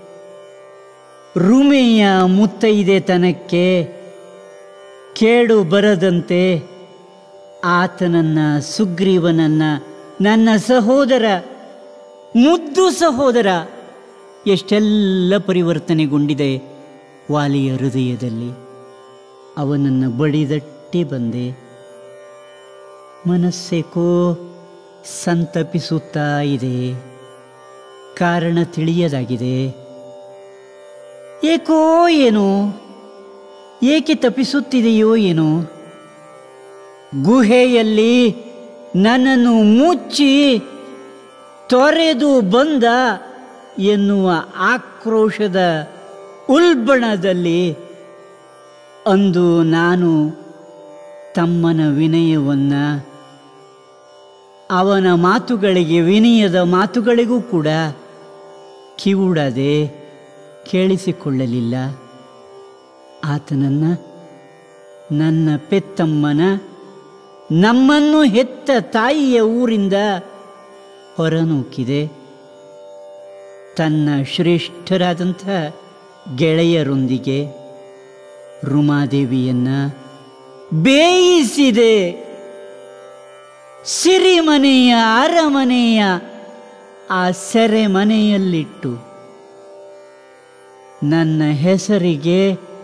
ರುಮೆಯ ಮುತ್ತೈದೆತನಕ್ಕೆ ಕೇಡು ಬರದಂತೆ ಆತನನ್ನ ಸುಗ್ರೀವನನ್ನ ನನ್ನ ಸಹೋದರ ಮುದ್ದು ಸಹೋದರ ಎಷ್ಟೆಲ್ಲ ಪರಿವರ್ತನೆಗೊಂಡಿದೆ ವಾಲಿಯ ಹೃದಯದಲ್ಲಿ ಅವನನ್ನು ಬಡಿದಟ್ಟಿ ಬಂದೆ ಮನಸ್ಸೇಕೋ ಸಂತಪಿಸುತ್ತಾ ಇದೆ ಕಾರಣ ತಿಳಿಯದಾಗಿದೆ ಏಕೋ ಏನೋ ಏಕೆ ತಪ್ಪಿಸುತ್ತಿದೆಯೋ ಏನೋ ಗುಹೆಯಲ್ಲಿ ನನ್ನನ್ನು ಮುಚ್ಚಿ ತೊರೆದು ಬಂದ ಎನ್ನುವ ಆಕ್ರೋಶದ ಉಲ್ಬಣದಲ್ಲಿ ಅಂದು ನಾನು ತಮ್ಮನ ವಿನಯವನ್ನ ಅವನ ಮಾತುಗಳಿಗೆ ವಿನಯದ ಮಾತುಗಳಿಗೂ ಕೂಡ ಕಿವುಡದೆ ಕೇಳಿಸಿಕೊಳ್ಳಲಿಲ್ಲ ಆತನನ್ನ ನನ್ನ ಪೆತ್ತಮ್ಮನ ನಮ್ಮನ್ನು ಹೆತ್ತ ತಾಯಿಯ ಊರಿಂದ ಹೊರನೂಕಿದೆ ತನ್ನ ಶ್ರೇಷ್ಠರಾದಂಥ ಗೆಳೆಯರೊಂದಿಗೆ ರುಮಾದೇವಿಯನ್ನ ಬೇಯಿಸಿದೆ ಸಿರಿಮನೆಯ ಅರಮನೆಯ ಆ ಸೆರೆಮನೆಯಲ್ಲಿಟ್ಟು ನನ್ನ ಹೆಸರಿಗೆ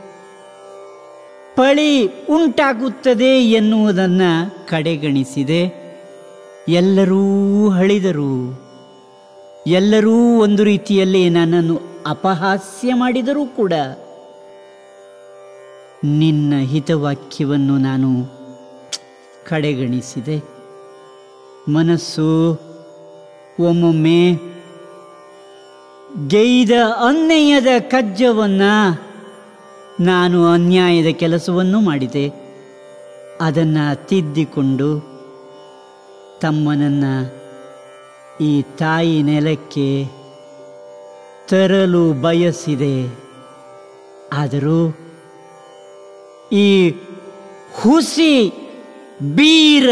ಪಳಿ ಉಂಟಾಗುತ್ತದೆ ಎನ್ನುವುದನ್ನು ಕಡೆಗಣಿಸಿದೆ ಎಲ್ಲರೂ ಹಳಿದರು ಎಲ್ಲರೂ ಒಂದು ರೀತಿಯಲ್ಲಿ ನನ್ನನ್ನು ಅಪಹಾಸ್ಯ ಮಾಡಿದರೂ ಕೂಡ ನಿನ್ನ ಹಿತವಾಕ್ಯವನ್ನು ನಾನು ಕಡೆಗಣಿಸಿದೆ ಮನಸ್ಸು ಒಮ್ಮೊಮ್ಮೆ ಗೈದ ಅನ್ಯಾಯದ ಕಜ್ಜವನ್ನ ನಾನು ಅನ್ಯಾಯದ ಕೆಲಸವನ್ನು ಮಾಡಿದೆ ಅದನ್ನು ತಿದ್ದಿಕೊಂಡು ತಮ್ಮನನ್ನ ಈ ತಾಯಿ ನೆಲಕ್ಕೆ ತರಲು ಬಯಸಿದೆ ಆದರೂ ಈ ಹುಸಿ ಬೀರ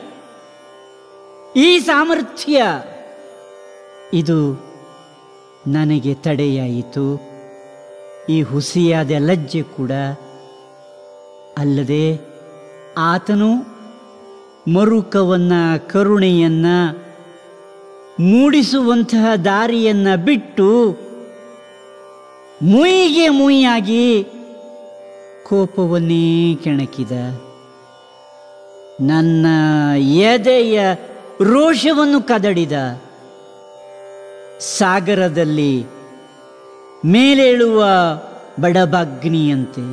ಈ ಸಾಮರ್ಥ್ಯ ಇದು ನನಗೆ ತಡೆಯಾಯಿತು ಈ ಹುಸಿಯಾದ ಲಜ್ಜೆ ಕೂಡ ಅಲ್ಲದೆ ಆತನು ಮರುಕವನ್ನ ಕರುಣೆಯನ್ನ ಮೂಡಿಸುವಂತಹ ದಾರಿಯನ್ನ ಬಿಟ್ಟು ಮುಯಿಗೆ ಮುಯಿಯಾಗಿ ಕೋಪವನ್ನೇ ಕೆಣಕಿದ ನನ್ನ ಎದೆಯ ರೋಷವನ್ನು ಕದಡಿದ ಸಾಗರದಲ್ಲಿ ಮೇಲೇಳುವ ಬಡಬಗ್ನಿಯಂತೆ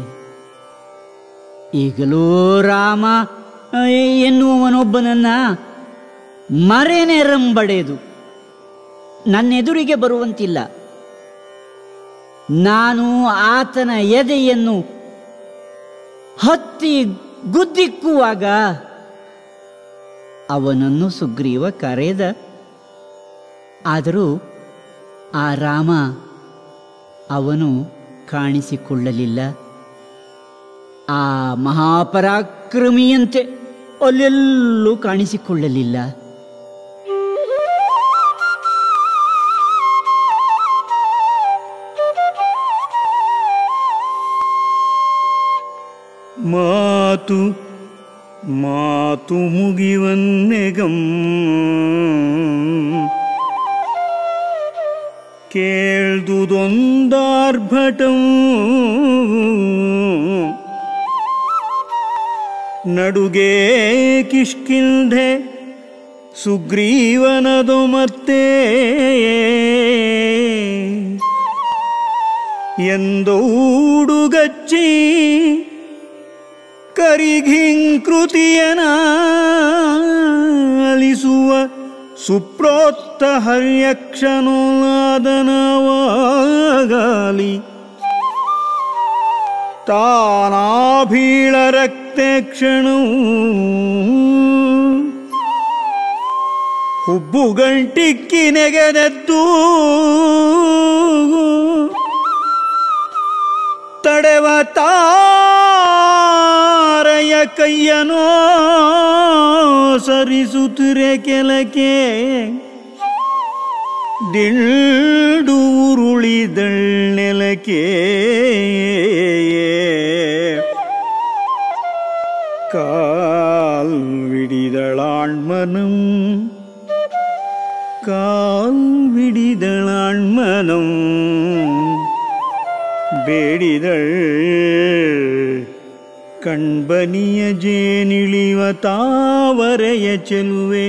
ಈಗಲೂ ರಾಮ ಆ, ಎನ್ನುವವನೊಬ್ಬನನ್ನ ಮರೆನೆರಂಬಡೆದು ನನ್ನೆದುರಿಗೆ ಬರುವಂತಿಲ್ಲ ನಾನು ಆತನ ಎದೆಯನ್ನು ಹತ್ತಿ ಗುದ್ದಿಕ್ಕುವಾಗ ಅವನನ್ನು ಸುಗ್ರೀವ ಕರೆದ ಆದರೂ ಆ ರಾಮ ಅವನು ಕಾಣಿಸಿಕೊಳ್ಳಲಿಲ್ಲ ಆ ಮಹಾಪರಾಕ್ರಮಿಯಂತೆ ಅಲ್ಲೆಲ್ಲೂ ಕಾಣಿಸಿಕೊಳ್ಳಲಿಲ್ಲ ಮಾತು ಮಾತು ಮುಗಿವನ್ನೆಗಂ ಕೇಳ್ದುದೊಂದಾರ್ಭಟಂ ನಡುಗೆ ಕಿಷ್ಕಿಂಧೆ ಸುಗ್ರೀವನದು ಮತ್ತೆ ಎಂದೌಡುಗಚ್ಚಿ ಕರಿಘಿಂಕೃತಿಯನಾಲಿಸುವ ಸುಪ್ರೋಕ್ತ ಹರ್ಯಕ್ಷನೋಲಾದನವಾಗಲಿ ತಾನಾಭೀಳ ರಕ್ತಕ್ಷಣೂ ಹುಬ್ಬು ಗಂಟಿಕ್ಕಿ ನೆಗೆದದ್ದು ತಡೆವ ತಾರಯ ಕೈಯನೋ ಸರಿಸುತ್ತಿರೆ ಕೆಲಕೆ ಡಿಳ್ಡು ಉರುಳಿದಳ್ನೆಲಕೆ ಕಾಲ್ விடிதளாண்மனும் கால் விடிதளாண்மனும் ಬೇಡಿದಳ್ ಕಣ್ಬನಿಯ ಜೇನಿಳಿವ ತಾವರೆಯ ಚೆಲುವೆ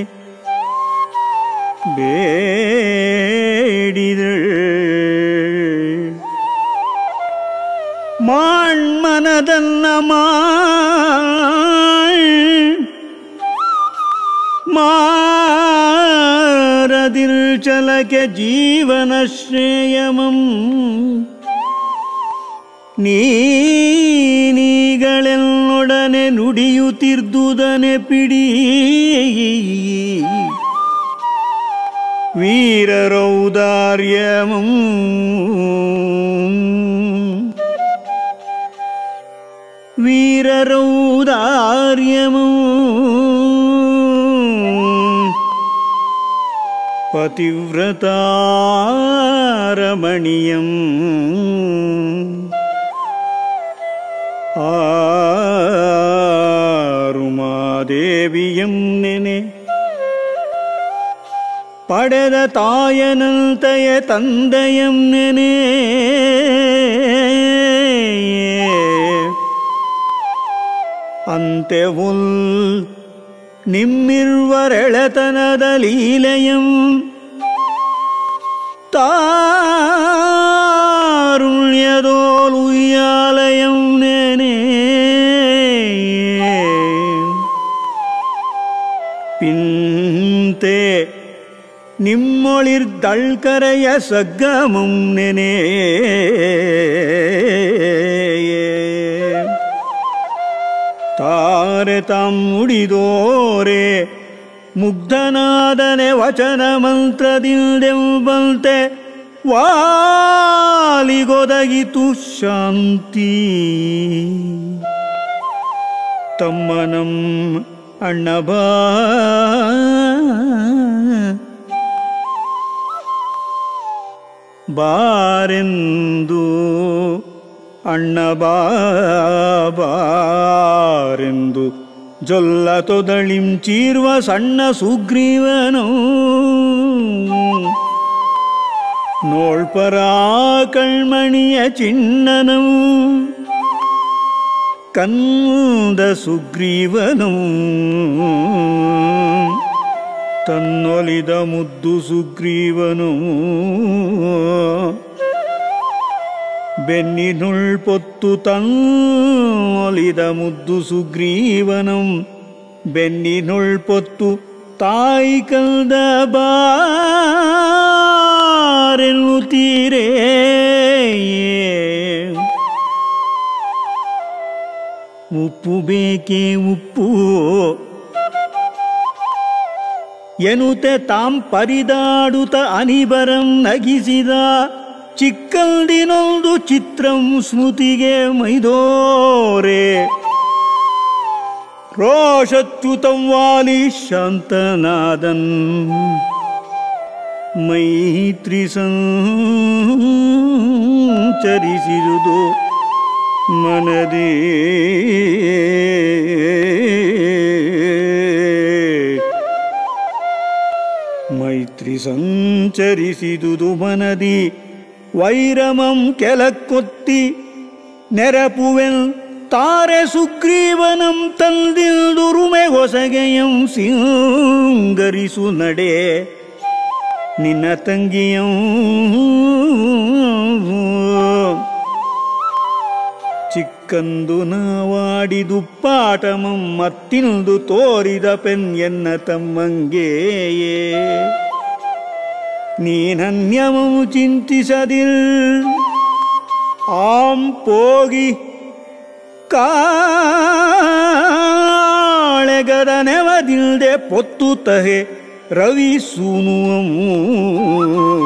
ಬೇಡಿದಳ್ ಮಾಣ್ಮನದನ್ನ ಮಾಳ್ ಮಾರದಿರ್ಚಲಕೆ ಜೀವನ ಶ್ರೇಯಮಂ ನೀನೀಗಳೆನ್ನೊಡನೆ ನುಡಿಯುತ್ತಿರ್ದುದನೆ ಪಿಡಿ ವೀರರೌದಾರ್ಯಮಂ ವೀರರೌದಾರ್ಯಮಂ ಪತಿವ್ರತಾರಮಣಿಯಂ ಆರುಮಾದೇವಿಯಂ ನೆನೆ ಪಡೆದ ತಾಯನಂತೆಯ ತಂದೆಯಂ ನೆನೆ ಅಂತೆವುಲ್ ನಿಮ್ಮಿರ್ವರೆಳೆತನದ ಲೀಲೆಯಂ താരുണ്യതോലുയ്യാലയം നേനേ പിന്തേ നിമ്മൊളിർദൾക്കരയ സഗമം നെനേ ತಾರೆ ತಾಂ ನುಡಿದೋರೆ ಮುಗ್ಧನಾದನೆ ವಚನ ಮಂತ್ರದಿಂದೆಂಬಂತೆ ವಾಲಿಗೊದಗಿತು ಶಾಂತಿ ತಮ್ಮನಂ ಅಣ್ಣಬಾ ಬಾರೆಂದು ಅಣ್ಣ ಬಾರೆಂದು ಜೊಲ್ಲ ತೊದಳಿಂ ಚೀರ್ವ ಸಣ್ಣ ಸುಗ್ರೀವನು ನೋಳ್ಪರ ಕಣ್ಮಣಿಯ ಚಿಣ್ಣನು ಕಂದ ಸುಗ್ರೀವನು ತನ್ನೊಲಿದ ಮುದ್ದು ಸುಗ್ರೀವನು ಬೆನ್ನಿನುಳ್ ಪೊತ್ತು ತನ್ನೊಲಿದ ಮುದ್ದು ಸುಗ್ರೀವನಂ ಬೆನ್ನಿನುಳ್ ಪೊತ್ತು ತಾಯಿ ಕಂದ ಬಾರೆನ್ನುತ್ತೀರೇ ಉಪ್ಪು ಬೇಕೇ ಉಪ್ಪು ಎನುತೆ ತಾಂ ಪರಿದಾಡುತ್ತ ಅನಿಬರಂ ನಗಿಸಿದ ಚಿಕ್ಕಂದಿನೊಂದು ಚಿತ್ರಂ ಸ್ಮೃತಿಗೆ ಮೈದೋರೆ ರೋಷಚ್ಯುತಂ ವಾಲಿ ಶಾಂತನಾದನ್ ಮೈತ್ರಿ ಸಂಚರಿಸಿದುದು ಮನದೇ ಮೈತ್ರಿ ಸಂಚರಿಸಿದುದು ಮನದಿ ವೈರಮಂ ಕೆಲಕ್ಕೊತ್ತಿ ನೆರಪುವೆನ್ ತಾರೆ ಸುಗ್ರೀವನಂ ತಂದಿಲ್ದುರುಮೆ ಹೊಸಗೆಯಂ ಸಿಂಗರಿಸು ನಡೆ ನಿನ್ನ ತಂಗಿಯಂ ಚಿಕ್ಕಂದು ನಾವಾಡಿದು ಪಾಠಮಂ ಮತ್ತಿಂದು ತೋರಿದ ಪೆನ್ ಎನ್ನ ತಮ್ಮಂಗೆಯೇ ನೀನನ್ಯಮಂ ಚಿಂತಿಸದಿಲ್ ಆಂ ಪೋಗಿ ಕಾಳೆಗದ ನೆವದಿಲ್ದೆ ಪೊತ್ತು ತಹೆ ರವಿ ಸೂನುವಮೂ